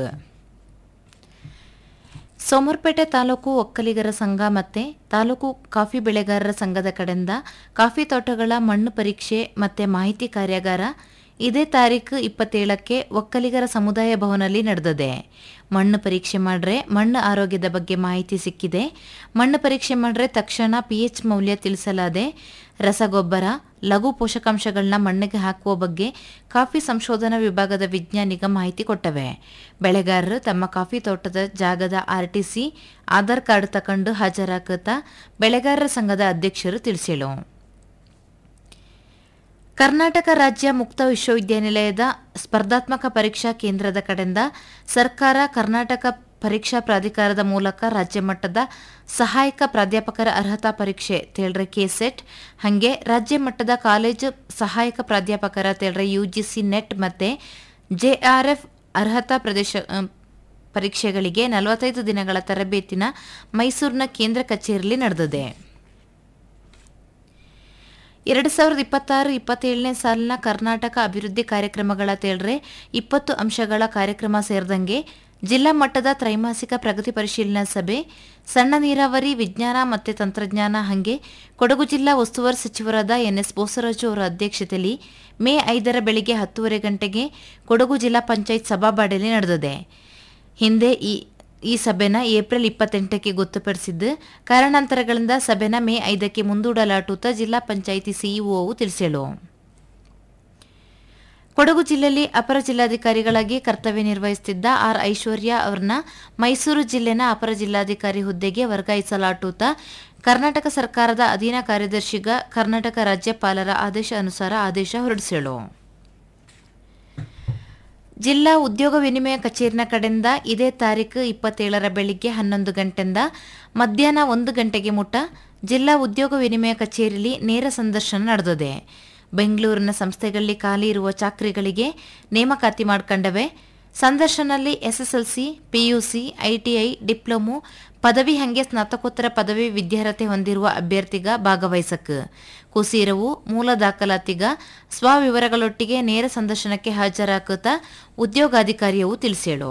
ಸೋಮರ್ಪೇಟೆ ತಾಲೂಕು ಒಕ್ಕಲಿಗರ ಸಂಘ ಮತ್ತೆ ತಾಲೂಕು ಕಾಫಿ ಬೆಳೆಗಾರರ ಸಂಘದ ಕಡೆಯಿಂದ ಕಾಫಿ ತೋಟಗಳ ಮಣ್ಣು ಪರೀಕ್ಷೆ ಮತ್ತೆ ಮಾಹಿತಿ ಕಾರ್ಯಾಗಾರ ಇದೇ ತಾರೀಕು ಇಪ್ಪತ್ತೇಳಕ್ಕೆ ಒಕ್ಕಲಿಗರ ಸಮುದಾಯ ಭವನಲ್ಲಿ ನಡೆದಿದೆ ಮಣ್ಣು ಪರೀಕ್ಷೆ ಮಾಡ್ರೆ ಮಣ್ಣು ಆರೋಗ್ಯದ ಬಗ್ಗೆ ಮಾಹಿತಿ ಸಿಕ್ಕಿದೆ ಮಣ್ಣು ಪರೀಕ್ಷೆ ಮಾಡ್ರೆ ತಕ್ಷಣ ಪಿಎಚ್ ಮೌಲ್ಯ ತಿಳಿಸಲಾದೆ ರಸಗೊಬ್ಬರ ಲಘು ಪೋಷಕಾಂಶಗಳನ್ನ ಮಣ್ಣಿಗೆ ಹಾಕುವ ಬಗ್ಗೆ ಕಾಫಿ ಸಂಶೋಧನಾ ವಿಭಾಗದ ವಿಜ್ಞಾನಿಗ ಮಾಹಿತಿ ಕೊಟ್ಟವೆ ಬೆಳೆಗಾರರು ತಮ್ಮ ಕಾಫಿ ತೋಟದ ಜಾಗದ ಆರ್ಟಿಸಿ ಆಧಾರ್ ಕಾರ್ಡ್ ತಕೊಂಡು ಹಾಜರಾಕುತ್ತಾ ಬೆಳೆಗಾರರ ಸಂಘದ ಅಧ್ಯಕ್ಷರು ತಿಳಿಸಿಳು ಕರ್ನಾಟಕ ರಾಜ್ಯ ಮುಕ್ತ ವಿಶ್ವವಿದ್ಯಾನಿಲಯದ ಸ್ಪರ್ಧಾತ್ಮಕ ಪರೀಕ್ಷಾ ಕೇಂದ್ರದ ಕಡೆಯಿಂದ ಸರ್ಕಾರ ಕರ್ನಾಟಕ ಪರೀಕ್ಷಾ ಪ್ರಾಧಿಕಾರದ ಮೂಲಕ ರಾಜ್ಯ ಮಟ್ಟದ ಸಹಾಯಕ ಪ್ರಾಧ್ಯಾಪಕರ ಅರ್ಹತಾ ಪರೀಕ್ಷೆ ತೇಳ್ರೆ ಕೆಸೆಟ್ ಹಾಗೆ ರಾಜ್ಯ ಮಟ್ಟದ ಕಾಲೇಜು ಸಹಾಯಕ ಪ್ರಾಧ್ಯಾಪಕರ ತೇಳ್ರೆ ಯುಜಿಸಿ ನೆಟ್ ಮತ್ತೆ ಜೆಆರ್ಎಫ್ ಅರ್ಹತಾ ಪ್ರದೇಶ ಅ, ಪರೀಕ್ಷೆಗಳಿಗೆ ನಲವತ್ತೈದು ದಿನಗಳ ತರಬೇತಿನ ಮೈಸೂರಿನ ಕೇಂದ್ರ ಕಚೇರಿಯಲ್ಲಿ ನಡೆದಿದೆ ಎರಡು ಸಾವಿರದ ಇಪ್ಪತ್ತಾರು ಇಪ್ಪತ್ತೇಳನೇ ಸಾಲಿನ ಕರ್ನಾಟಕ ಅಭಿವೃದ್ಧಿ ಕಾರ್ಯಕ್ರಮಗಳ ತೇಳ್ರೆ ಇಪ್ಪತ್ತು ಅಂಶಗಳ ಕಾರ್ಯಕ್ರಮ ಸೇರಿದಂಗೆ ಜಿಲ್ಲಾ ಮಟ್ಟದ ತ್ರೈಮಾಸಿಕ ಪ್ರಗತಿ ಪರಿಶೀಲನಾ ಸಭೆ ಸಣ್ಣ ನೀರಾವರಿ ವಿಜ್ಞಾನ ಮತ್ತು ತಂತ್ರಜ್ಞಾನ ಹಂಗೆ ಕೊಡಗು ಜಿಲ್ಲಾ ಉಸ್ತುವಾರಿ ಸಚಿವರಾದ ಎನ್ಎಸ್ ಬೋಸರಾಜು ಅವರ ಅಧ್ಯಕ್ಷತೆಯಲ್ಲಿ ಮೇ ಐದರ ಬೆಳಿಗ್ಗೆ ಹತ್ತುವರೆ ಗಂಟೆಗೆ ಕೊಡಗು ಜಿಲ್ಲಾ ಪಂಚಾಯತ್ ಸಭಾಬಾಡಿಯಲ್ಲಿ ನಡೆದಿದೆ ಹಿಂದೆ ಈ ಈ ಸಭೆನ ಏಪ್ರಿಲ್ ಇಪ್ಪತ್ತೆಂಟಕ್ಕೆ ಗೊತ್ತುಪಡಿಸಿದ್ದು ಕಾರಣಾಂತರಗಳಿಂದ ಸಭೆನ ಮೇ ಐದಕ್ಕೆ ಮುಂದೂಡಲಾಟುತ್ತಾ ಜಿಲ್ಲಾ ಪಂಚಾಯಿತಿ ಸಿಇಒವು ತಿಳಿಸೇಳು ಕೊಡಗು ಜಿಲ್ಲೆಯಲ್ಲಿ ಅಪರ ಜಿಲ್ಲಾಧಿಕಾರಿಗಳಾಗಿ ಕರ್ತವ್ಯ ನಿರ್ವಹಿಸುತ್ತಿದ್ದ ಆರ್ ಐಶ್ವರ್ಯ ಅವರನ್ನ ಮೈಸೂರು ಜಿಲ್ಲೆನ ಅಪರ ಜಿಲ್ಲಾಧಿಕಾರಿ ಹುದ್ದೆಗೆ ವರ್ಗಾಯಿಸಲಾಟುತ್ತಾ ಕರ್ನಾಟಕ ಸರ್ಕಾರದ ಅಧೀನ ಕಾರ್ಯದರ್ಶಿಗ ಕರ್ನಾಟಕ ರಾಜ್ಯಪಾಲರ ಆದೇಶ ಅನುಸಾರ ಆದೇಶ ಹೊರಡಿಸೇಳು ಜಿಲ್ಲಾ ಉದ್ಯೋಗ ವಿನಿಮಯ ಕಚೇರಿನ ಕಡೆಯಿಂದ ಇದೇ ತಾರೀಕು ಇಪ್ಪತ್ತೇಳರ ಬೆಳಿಗ್ಗೆ ಹನ್ನೊಂದು ಗಂಟೆಯಿಂದ ಮಧ್ಯಾಹ್ನ ಒಂದು ಗಂಟೆಗೆ ಮುಟ್ಟ ಜಿಲ್ಲಾ ಉದ್ಯೋಗ ವಿನಿಮಯ ಕಚೇರಿಯಲ್ಲಿ ನೇರ ಸಂದರ್ಶನ ನಡೆದಿದೆ ಬೆಂಗಳೂರಿನ ಸಂಸ್ಥೆಗಳಲ್ಲಿ ಖಾಲಿ ಇರುವ ಚಾಕರಿಗಳಿಗೆ ನೇಮಕಾತಿ ಮಾಡ್ಕೊಂಡವೆ ಸಂದರ್ಶನಲ್ಲಿ ಎಸ್ಎಸ್ಎಲ್ಸಿ ಪಿಯುಸಿ ಐಟಿಐ ಡಿಪ್ಲೊಮೊ ಪದವಿ ಹಂಗೆ ಸ್ನಾತಕೋತ್ತರ ಪದವಿ ವಿದ್ಯಾರ್ಹತೆ ಹೊಂದಿರುವ ಅಭ್ಯರ್ಥಿಗ ಭಾಗವಹಿಸಕ್ ಕುಸೀರವು ಮೂಲ ದಾಖಲಾತಿಗ ಸ್ವವಿವರಗಳೊಟ್ಟಿಗೆ ನೇರ ಸಂದರ್ಶನಕ್ಕೆ ಹಾಜರಾಕುತ್ತಾ ಉದ್ಯೋಗಾಧಿಕಾರಿಯವು ತಿಳಿಸೇಳು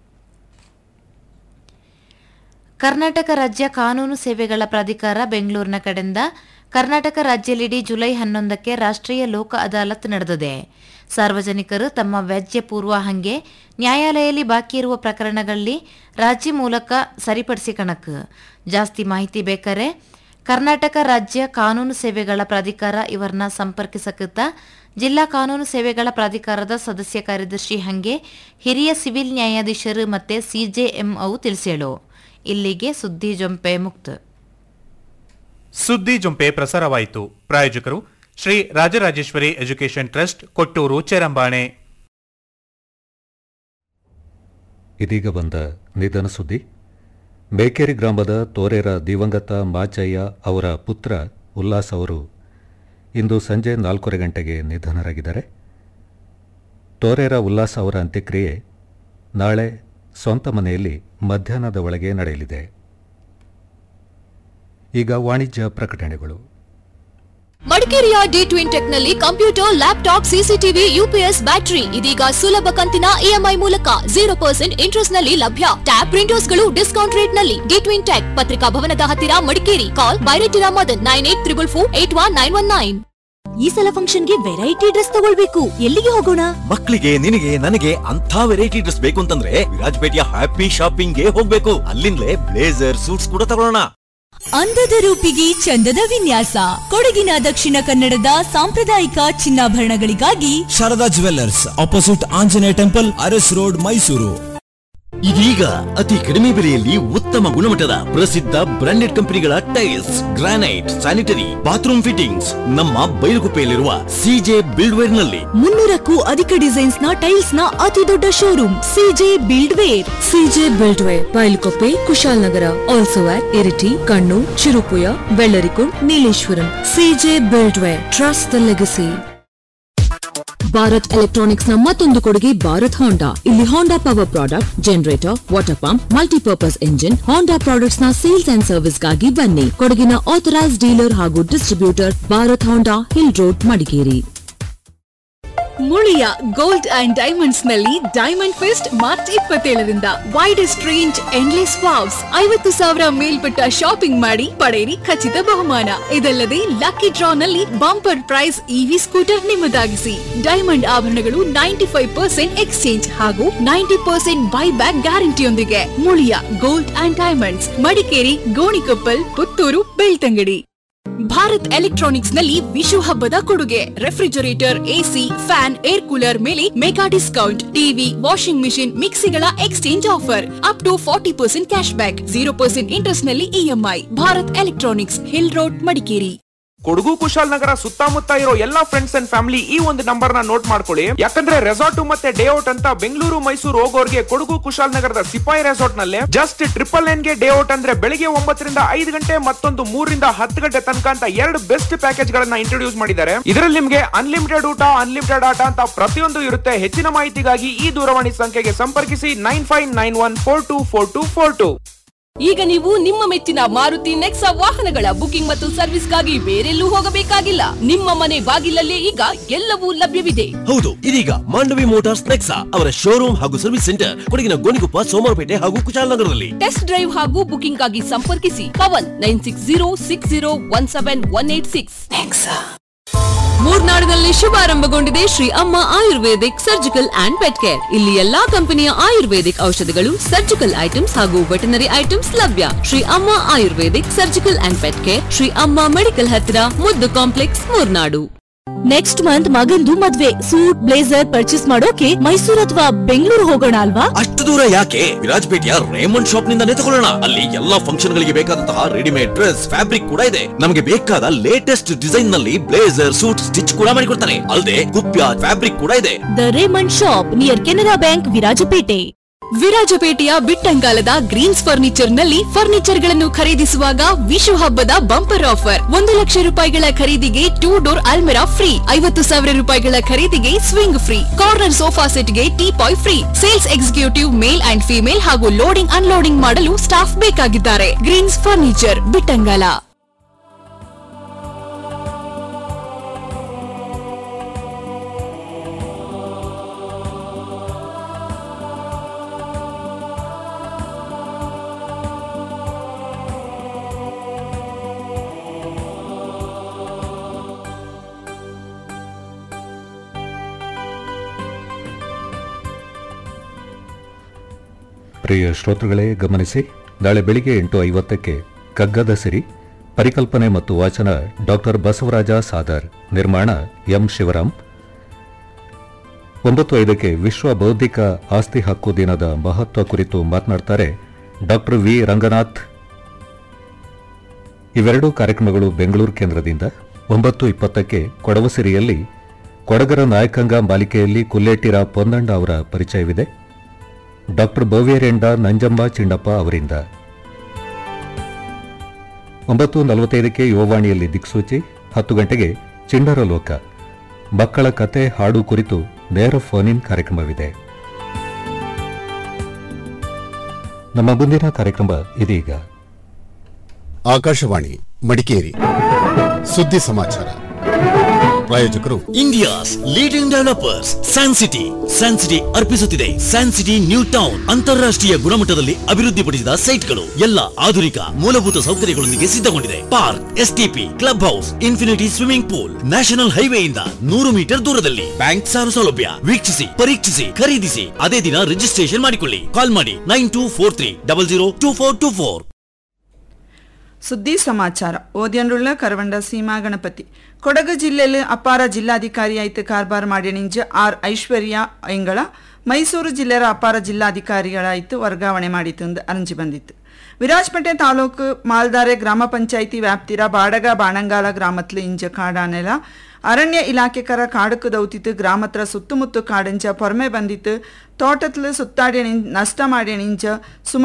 ಕರ್ನಾಟಕ ರಾಜ್ಯ ಕಾನೂನು ಸೇವೆಗಳ ಪ್ರಾಧಿಕಾರ ಬೆಂಗಳೂರಿನ ಕಡೆಯಿಂದ ಕರ್ನಾಟಕ ರಾಜ್ಯಲ್ಲಿಡೀ ಜುಲೈ ಹನ್ನೊಂದಕ್ಕೆ ರಾಷ್ಟ್ರೀಯ ಲೋಕ ಅದಾಲತ್ ನಡೆದಿದೆ ಸಾರ್ವಜನಿಕರು ತಮ್ಮ ವ್ಯಾಜ್ಯ ಪೂರ್ವ ಹಂಗೆ ನ್ಯಾಯಾಲಯದಲ್ಲಿ ಬಾಕಿ ಇರುವ ಪ್ರಕರಣಗಳಲ್ಲಿ ರಾಜಿ ಮೂಲಕ ಸರಿಪಡಿಸಿಕಣಕ್ ಜಾಸ್ತಿ ಮಾಹಿತಿ ಬೇಕಾರೆ ಕರ್ನಾಟಕ ರಾಜ್ಯ ಕಾನೂನು ಸೇವೆಗಳ ಪ್ರಾಧಿಕಾರ ಇವರನ್ನ ಸಂಪರ್ಕಿಸಕುತ್ತ ಜಿಲ್ಲಾ ಕಾನೂನು ಸೇವೆಗಳ ಪ್ರಾಧಿಕಾರದ ಸದಸ್ಯ ಕಾರ್ಯದರ್ಶಿ ಹಂಗೆ ಹಿರಿಯ ಸಿವಿಲ್ ನ್ಯಾಯಾಧೀಶರು ಮತ್ತೆ ಸಿಜೆಎಂಒ ತಿಳಿಸೇಳು ಇಲ್ಲಿಗೆ ಸುದ್ದಿ ಜೊಂಪೆ ಮುಕ್ತ ಸುದ್ದಿ ಜೊಂಪೆ ಪ್ರಸಾರವಾಯಿತು ಪ್ರಾಯೋಜಕರು ಶ್ರೀ ರಾಜರಾಜೇಶ್ವರಿ ಎಜುಕೇಷನ್ ಟ್ರಸ್ಟ್ ಕೊಟ್ಟೂರು ಚೆರಂಬಾಣೆ ಇದೀಗ ಬಂದ ನಿಧನ ಸುದ್ದಿ ಮೇಕೇರಿ ಗ್ರಾಮದ ತೋರೇರ ದಿವಂಗತ ಮಾಚಯ್ಯ ಅವರ ಪುತ್ರ ಉಲ್ಲಾಸ್ ಅವರು ಇಂದು ಸಂಜೆ ನಾಲ್ಕೂವರೆ ಗಂಟೆಗೆ ನಿಧನರಾಗಿದ್ದಾರೆ ತೋರೇರ ಉಲ್ಲಾಸ ಅವರ ಅಂತ್ಯಕ್ರಿಯೆ ನಾಳೆ ಸ್ವಂತ ಮನೆಯಲ್ಲಿ ಮಧ್ಯಾಹ್ನದ ಒಳಗೆ ನಡೆಯಲಿದೆ ಈಗ ವಾಣಿಜ್ಯ ಪ್ರಕಟಣೆಗಳು ಮಡಿಕೇರಿಯ ಡಿ ಟ್ವಿನ್ ಟೆಕ್ ನಲ್ಲಿ computer laptop CCTV UPS battery ಇದೀಗ ಸುಲಭ ಕಂತಿನ ಇಎಂಐ ಮೂಲಕ ಜೀರೋ ಪರ್ಸೆಂಟ್ ಇಂಟ್ರೆಸ್ಟ್ ನಲ್ಲಿ ಲಭ್ಯ ಟ್ಯಾಬ್ ಪ್ರಿಂಟರ್ಸ್ ಗಳು ಡಿಸ್ಕೌಂಟ್ ರೇಟ್ ನಲ್ಲಿ ಡಿ ಟ್ವಿನ್ ಟೆಕ್ ಪತ್ರಿಕಾ ಭವನದ ಹತ್ತಿರ Madikeri call Bairetira Madan nine eight triple four eight one nine one nine ಈ ಸಲ ಫಂಕ್ಷನ್ಗೆ ವೆರೈಟಿ ಡ್ರೆಸ್ ತಗೊಳ್ಬೇಕು ಎಲ್ಲಿಗೆ ಹೋಗೋಣ ಮಕ್ಕಳಿಗೆ ನಿನಗೆ ನನಗೆ ಅಂತ ವೆರೈಟಿ ಡ್ರೆಸ್ ಬೇಕು ಅಂತಂದ್ರೆ ವಿರಾಜಪೇಟೆಯ ಹ್ಯಾಪಿ ಶಾಪಿಂಗ್ ಗೆ ಹೋಗ್ಬೇಕು ಅಲ್ಲಿಂದಲೇ ಬ್ಲೇಸರ್ ಸೂಟ್ಸ್ ಕೂಡ ತಗೊಳ್ಳೋಣ ಅಂದದ ರೂಪಿಗೆ ಚಂದದ ವಿನ್ಯಾಸ ಕೊಡಗಿನ ದಕ್ಷಿಣ ಕನ್ನಡದ ಸಾಂಪ್ರದಾಯಿಕ ಚಿನ್ನಾಭರಣಗಳಿಗಾಗಿ Sharada jewellers opposite Anjaneya temple Aras road Mysuru ಇದೀಗ ಅತಿ ಕಡಿಮೆ ಬೆಲೆಯಲ್ಲಿ ಉತ್ತಮ ಗುಣಮಟ್ಟದ ಪ್ರಸಿದ್ಧ ಬ್ರಾಂಡೆಡ್ ಕಂಪನಿಗಳ tiles granite sanitary bathroom fittings ನಮ್ಮ ಬೈಲುಗುಪ್ಪೆಯಲ್ಲಿರುವ ಸಿಜೆ ಬಿಲ್ಡ್ವೇರ್ ನಲ್ಲಿ ಮುನ್ನೂರಕ್ಕೂ ಅಧಿಕ ಡಿಸೈನ್ಸ್ ನ ಟೈಲ್ಸ್ ನ ಅತಿ ದೊಡ್ಡ showroom CJ buildware CJ buildware Bailkoppe Kushalnagar also at Iritty Kannur Cherupuzha Vellarikund Nileshwaram CJ buildware trust the legacy Bharat electronics ನ ಮತ್ತೊಂದು ಕೊಡುಗೆ ಭಾರತ್ ಹೋಂಡಾ ಇಲ್ಲಿ Honda power product generator water pump multipurpose engine Honda products ನ ಸೇಲ್ಸ್ ಅಂಡ್ ಸರ್ವಿಸ್ ಗಾಗಿ ಬನ್ನಿ ಕೊಡಗಿನ ಆಥರೈಸ್ ಡೀಲರ್ ಹಾಗೂ distributor Bharat Honda hill road Madikeri Muliya gold and diamonds ನಲ್ಲಿ ಡೈಮಂಡ್ ಫೆಸ್ಟ್ ಮಾರ್ಚ್ ಇಪ್ಪತ್ತೇಳರಿಂದ ವೈಡೆಸ್ಟ್ ರೇಂಜ್ ಎಂಡ್ಲೆಸ್ ವಾವ್ಸ್ ಐವತ್ತು ಸಾವಿರ ಮೇಲ್ಪಟ್ಟ ಶಾಪಿಂಗ್ ಮಾಡಿ ಪಡೆಯಿರಿ ಖಚಿತ ಬಹುಮಾನ ಇದಲ್ಲದೆ ಲಕ್ಕಿ ಡ್ರಾ ನಲ್ಲಿ ಬಂಪರ್ ಪ್ರೈಸ್ ಇವಿ ಸ್ಕೂಟರ್ ನಿಮ್ಮದಾಗಿಸಿ ಡೈಮಂಡ್ ಆಭರಣಗಳು ನೈಂಟಿ ಫೈವ್ ಪರ್ಸೆಂಟ್ ಎಕ್ಸ್ಚೇಂಜ್ ಹಾಗೂ ನೈಂಟಿ ಪರ್ಸೆಂಟ್ ಬೈ ಬ್ಯಾಕ್ ಗ್ಯಾರಂಟಿಯೊಂದಿಗೆ Muliya gold and diamonds Madikeri Gonikoppal Puttur Belthangady Bharat electronics ನಲ್ಲಿ ವಿಶು ಹಬ್ಬದ ಕೊಡುಗೆ refrigerator AC fan air cooler ಮೇಲೆ mega discount TV washing machine ಮಿಕ್ಸಿಗಳ exchange offer up to forty percent cash back zero percent interest ನಲ್ಲಿ EMI Bharat electronics hill road Madikeri Kodagu Kushalnagar ಸುತ್ತಮುತ್ತ ಇರೋ ಎಲ್ಲಾ ಫ್ರೆಂಡ್ಸ್ ಅಂಡ್ ಫ್ಯಾಮಿಲಿ ಈ ಒಂದು ನಂಬರ್ ನ ನೋಟ್ ಮಾಡ್ಕೊಳ್ಳಿ ಯಾಕಂದ್ರೆ ರೆಸಾರ್ಟ್ ಮತ್ತೆ ಡೇ ಔಟ್ ಅಂತ ಬೆಂಗಳೂರು ಮೈಸೂರು ಹೋಗೋರ್ಗೆ ಕೊಡಗು ಕುಶಾಲನಗರದ ಸಿಪಾಯಿ ರೆಸಾರ್ಟ್ ನಲ್ಲಿ ಜಸ್ಟ್ ಟ್ರಿಪಲ್ ನೈನ್ ಗೆ ಡೇ ಔಟ್ ಅಂದ್ರೆ ಬೆಳಿಗ್ಗೆ ಒಂಬತ್ತರಿಂದ ಐದು ಗಂಟೆ ಮತ್ತೊಂದು ಮೂರರಿಂದ ಹತ್ತು ಗಂಟೆ ತನಕ ಅಂತ ಎರಡು ಬೆಸ್ಟ್ ಪ್ಯಾಕೇಜ್ ಗಳನ್ನ ಇಂಟ್ರೊಡ್ಯೂಸ್ ಮಾಡಿದ್ದಾರೆ ಇದರಲ್ಲಿ ನಿಮ್ಗೆ ಅನ್ಲಿಮಿಟೆಡ್ ಊಟ ಅನ್ಲಿಮಿಟೆಡ್ ಆಟ ಅಂತ ಪ್ರತಿಯೊಂದು ಇರುತ್ತೆ ಹೆಚ್ಚಿನ ಮಾಹಿತಿಗಾಗಿ ಈ ದೂರವಾಣಿ ಸಂಖ್ಯೆಗೆ ಸಂಪರ್ಕಿಸಿ nine five nine one four two four two four two ಈಗ ನೀವು ನಿಮ್ಮ ಮೆಚ್ಚಿನ ಮಾರುತಿ ನೆಕ್ಸಾ ವಾಹನಗಳ ಬುಕಿಂಗ್ ಮತ್ತು ಸರ್ವಿಸ್ಗಾಗಿ ಬೇರೆಲ್ಲೂ ಹೋಗಬೇಕಾಗಿಲ್ಲ ನಿಮ್ಮ ಮನೆ ಬಾಗಿಲಲ್ಲೇ ಈಗ ಎಲ್ಲವೂ ಲಭ್ಯವಿದೆ ಹೌದು ಇದೀಗ ಮಾಂಡವಿ ಮೋಟಾರ್ಸ್ ನೆಕ್ಸಾ ಅವರ ಶೋರೂಮ್ ಹಾಗೂ ಸರ್ವಿಸ್ ಸೆಂಟರ್ ಕೊಡಗಿನ ಗೋಣಿಕೊಪ್ಪ ಸೋಮವಾರಪೇಟೆ ಹಾಗೂ ಕುಶಾಲನಗರದಲ್ಲಿ ಟೆಸ್ಟ್ ಡ್ರೈವ್ ಹಾಗೂ ಬುಕಿಂಗ್ ಆಗಿ ಸಂಪರ್ಕಿಸಿ Pavan nine six zero six zero one seven one eight six ಮೂರ್ನಾಡಿನಲ್ಲಿ ಶುಭಾರಂಭಗೊಂಡಿದೆ Shri Amma ayurvedic surgical and pet care ಇಲ್ಲಿ ಎಲ್ಲಾ ಕಂಪನಿಯ ಆಯುರ್ವೇದಿಕ್ ಔಷಧಿಗಳು ಸರ್ಜಿಕಲ್ ಐಟಮ್ಸ್ ಹಾಗೂ ವೆಟನರಿ ಐಟಮ್ಸ್ ಲಭ್ಯ Shri Amma ayurvedic surgical and pet care Shri Amma medical ಹತ್ತಿರ ಮುದ್ದು ಕಾಂಪ್ಲೆಕ್ಸ್ ಮೂರ್ನಾಡು ನೆಕ್ಸ್ಟ್ ಮಂತ್ ಮಗಂದು ಮದ್ವೆ ಸೂಟ್ ಬ್ಲೇಸರ್ ಪರ್ಚೇಸ್ ಮಾಡೋಕೆ ಮೈಸೂರು ಅಥವಾ ಬೆಂಗಳೂರು ಹೋಗೋಣ ಅಲ್ವಾ ಅಷ್ಟು ದೂರ ಯಾಕೆ ವಿರಾಜಪೇಟೆಯ ರೇಮಂಡ್ ಶಾಪ್ ನಿಂದಾನೇ ತಗೊಳ್ಳೋಣ ಅಲ್ಲಿ ಎಲ್ಲಾ ಫಂಕ್ಷನ್ ಗಳಿಗೆ ಬೇಕಾದಂತಹ ರೆಡಿಮೇಡ್ ಡ್ರೆಸ್ ಫ್ಯಾಬ್ರಿಕ್ ಕೂಡ ಇದೆ ನಮಗೆ ಬೇಕಾದ ಲೇಟೆಸ್ಟ್ ಡಿಸೈನ್ ನಲ್ಲಿ ಬ್ಲೇಸರ್ ಸೂಟ್ ಸ್ಟಿಚ್ ಕೂಡ ಮಾಡಿಕೊಡ್ತಾರೆ ಅಲ್ಲದೆ ಕುಪ್ಯ ಫ್ಯಾಬ್ರಿಕ್ ಕೂಡ ಇದೆ the Raymond shop near Canara bank Virajpet ವಿರಾಜಪೇಟೆಯ ಬಿಟ್ಟಂಗಾಲದ ಗ್ರೀನ್ಸ್ ಫರ್ನಿಚರ್ ನಲ್ಲಿ ಫರ್ನಿಚರ್ ಗಳನ್ನು ಖರೀದಿಸುವಾಗ ವಿಶು ಹಬ್ಬದ ಬಂಪರ್ ಆಫರ್ ಒಂದು ಲಕ್ಷ ರೂಪಾಯಿಗಳ ಖರೀದಿಗೆ ಟೂ ಡೋರ್ ಅಲ್ಮೆರಾ ಫ್ರೀ ಐವತ್ತು ಸಾವಿರ ರೂಪಾಯಿಗಳ ಖರೀದಿಗೆ ಸ್ವಿಂಗ್ ಫ್ರೀ ಕಾರ್ನರ್ ಸೋಫಾ ಸೆಟ್ಗೆ teapoy free sales executive male and female ಹಾಗೂ ಲೋಡಿಂಗ್ ಅನ್ಲೋಡಿಂಗ್ ಮಾಡಲು ಸ್ಟಾಫ್ ಬೇಕಾಗಿದ್ದಾರೆ ಗ್ರೀನ್ಸ್ ಫರ್ನಿಚರ್ ಬಿಟ್ಟಂಗಾಲ ಪ್ರಿಯ ಶ್ರೋತೃಗಳೇ ಗಮನಿಸಿ ನಾಳೆ ಬೆಳಿಗ್ಗೆ ಎಂಟು ಐವತ್ತಕ್ಕೆ ಕಗ್ಗದ ಸಿರಿ ಪರಿಕಲ್ಪನೆ ಮತ್ತು ವಾಚನ ಡಾಕ್ಟರ್ ಬಸವರಾಜ ಸಾದರ್ ನಿರ್ಮಾಣ ಎಂ ಶಿವರಾಮ್ ಒಂಬತ್ತು ಐದಕ್ಕೆ ವಿಶ್ವ ಬೌದ್ಧಿಕ ಆಸ್ತಿ ಹಕ್ಕು ದಿನದ ಮಹತ್ವ ಕುರಿತು ಮಾತನಾಡ್ತಾರೆ ಡಾಕ್ಟರ್ ವಿ ರಂಗನಾಥ್ ಇವೆರಡೂ ಕಾರ್ಯಕ್ರಮಗಳು ಬೆಂಗಳೂರು ಕೇಂದ್ರದಿಂದ ಒಂಬತ್ತು ಇಪ್ಪತ್ತಕ್ಕೆ ಕೊಡವಸಿರಿಯಲ್ಲಿ ಕೊಡಗರ ನಾಯಕಂಗ ಮಾಲಿಕೆಯಲ್ಲಿ ಕುಲ್ಲೇಟಿರ ಪೊನ್ನಣ್ಣ ಅವರ ಪರಿಚಯವಿದೆ ಡಾಕ್ಟರ್ ಭವ್ಯರೆಂಡ ನಂಜಮ್ಮ ಚಿಣ್ಣಪ್ಪ ಅವರಿಂದ ಒಂಬತ್ತು ನಲವತ್ತೈದಕ್ಕೆ ಯುವವಾಣಿಯಲ್ಲಿ ದಿಕ್ಸೂಚಿ ಹತ್ತು ಗಂಟೆಗೆ ಚಿಣ್ಣರ ಲೋಕ ಮಕ್ಕಳ ಕತೆ ಹಾಡು ಕುರಿತು ನೇರ ಫೋನ್ ಇನ್ ಕಾರ್ಯಕ್ರಮವಿದೆ ನಮ್ಮ ಮುಂದಿನ ಕಾರ್ಯಕ್ರಮ ಇದೀಗ ಆಕಾಶವಾಣಿ ಮಡಿಕೇರಿ ಸುದ್ದಿ ಸಮಾಚಾರ ಪ್ರಾಯೋಜಕರು India's leading developers San City San City ಅರ್ಪಿಸುತ್ತಿದೆ ಸ್ಯಾನ್ ಸಿಟಿ ನ್ಯೂ ಟೌನ್ ಅಂತಾರಾಷ್ಟ್ರೀಯ ಗುಣಮಟ್ಟದಲ್ಲಿ ಅಭಿವೃದ್ಧಿಪಡಿಸಿದ ಸೈಟ್ಗಳು ಎಲ್ಲ ಆಧುನಿಕ ಮೂಲಭೂತ ಸೌಕರ್ಯಗಳೊಂದಿಗೆ ಸಿದ್ಧಗೊಂಡಿದೆ park STP club house infinity swimming pool national ಹೈವೇಯಿಂದ ನೂರು ಮೀಟರ್ ದೂರದಲ್ಲಿ ಬ್ಯಾಂಕ್ ಸಾಲ ಸೌಲಭ್ಯ ವೀಕ್ಷಿಸಿ ಪರೀಕ್ಷಿಸಿ ಖರೀದಿಸಿ ಅದೇ ದಿನ ರಿಜಿಸ್ಟ್ರೇಷನ್ ಮಾಡಿಕೊಳ್ಳಿ ಕಾಲ್ ಮಾಡಿ nine two four three double zero two four two four ಸುದ್ದಿ ಸಮಾಚಾರ ಓದ್ಯನ್ರುಳ್ಳ ಕರವಂಡ ಸೀಮಾ ಗಣಪತಿ ಕೊಡಗು ಜಿಲ್ಲೆಯಲ್ಲಿ ಅಪಾರ ಜಿಲ್ಲಾಧಿಕಾರಿಯಾಯಿತು ಕಾರ್ಬಾರ್ ಮಾಡಿಣಿಂಜ ಆರ್ ಐಶ್ವರ್ಯ ಎಂಗಳ ಮೈಸೂರು ಜಿಲ್ಲೆಯ ಅಪಾರ ಜಿಲ್ಲಾಧಿಕಾರಿಗಳಾಯಿತು ವರ್ಗಾವಣೆ ಮಾಡಿತು ಎಂದು ಅರಂಜಿ ಬಂದಿತ್ತು ವಿರಾಜಪೇಟೆ ತಾಲೂಕು ಮಾಲ್ದಾರೆ ಗ್ರಾಮ ಪಂಚಾಯಿತಿ ವ್ಯಾಪ್ತಿರ ಬಾಡಗ ಬಾಣಂಗಾಲ ಗ್ರಾಮತ್ಲು ಇಂಜ ಕಾಡಾನೆಲ ಅರಣ್ಯ ಇಲಾಖೆಕರ ಕಾಡುಕು ದೌತಿತ್ತು ಗ್ರಾಮತ್ರ ಸುತ್ತಮುತ್ತ ಕಾಡಂಚ ಪೊರ್ಮೆ ಬಂದಿತ್ತು ತೋಟತ್ಲು ಸುತ್ತಾಡಿ ನಷ್ಟ ಮಾಡಿ ನಿಂಚ ಸುಮಾರು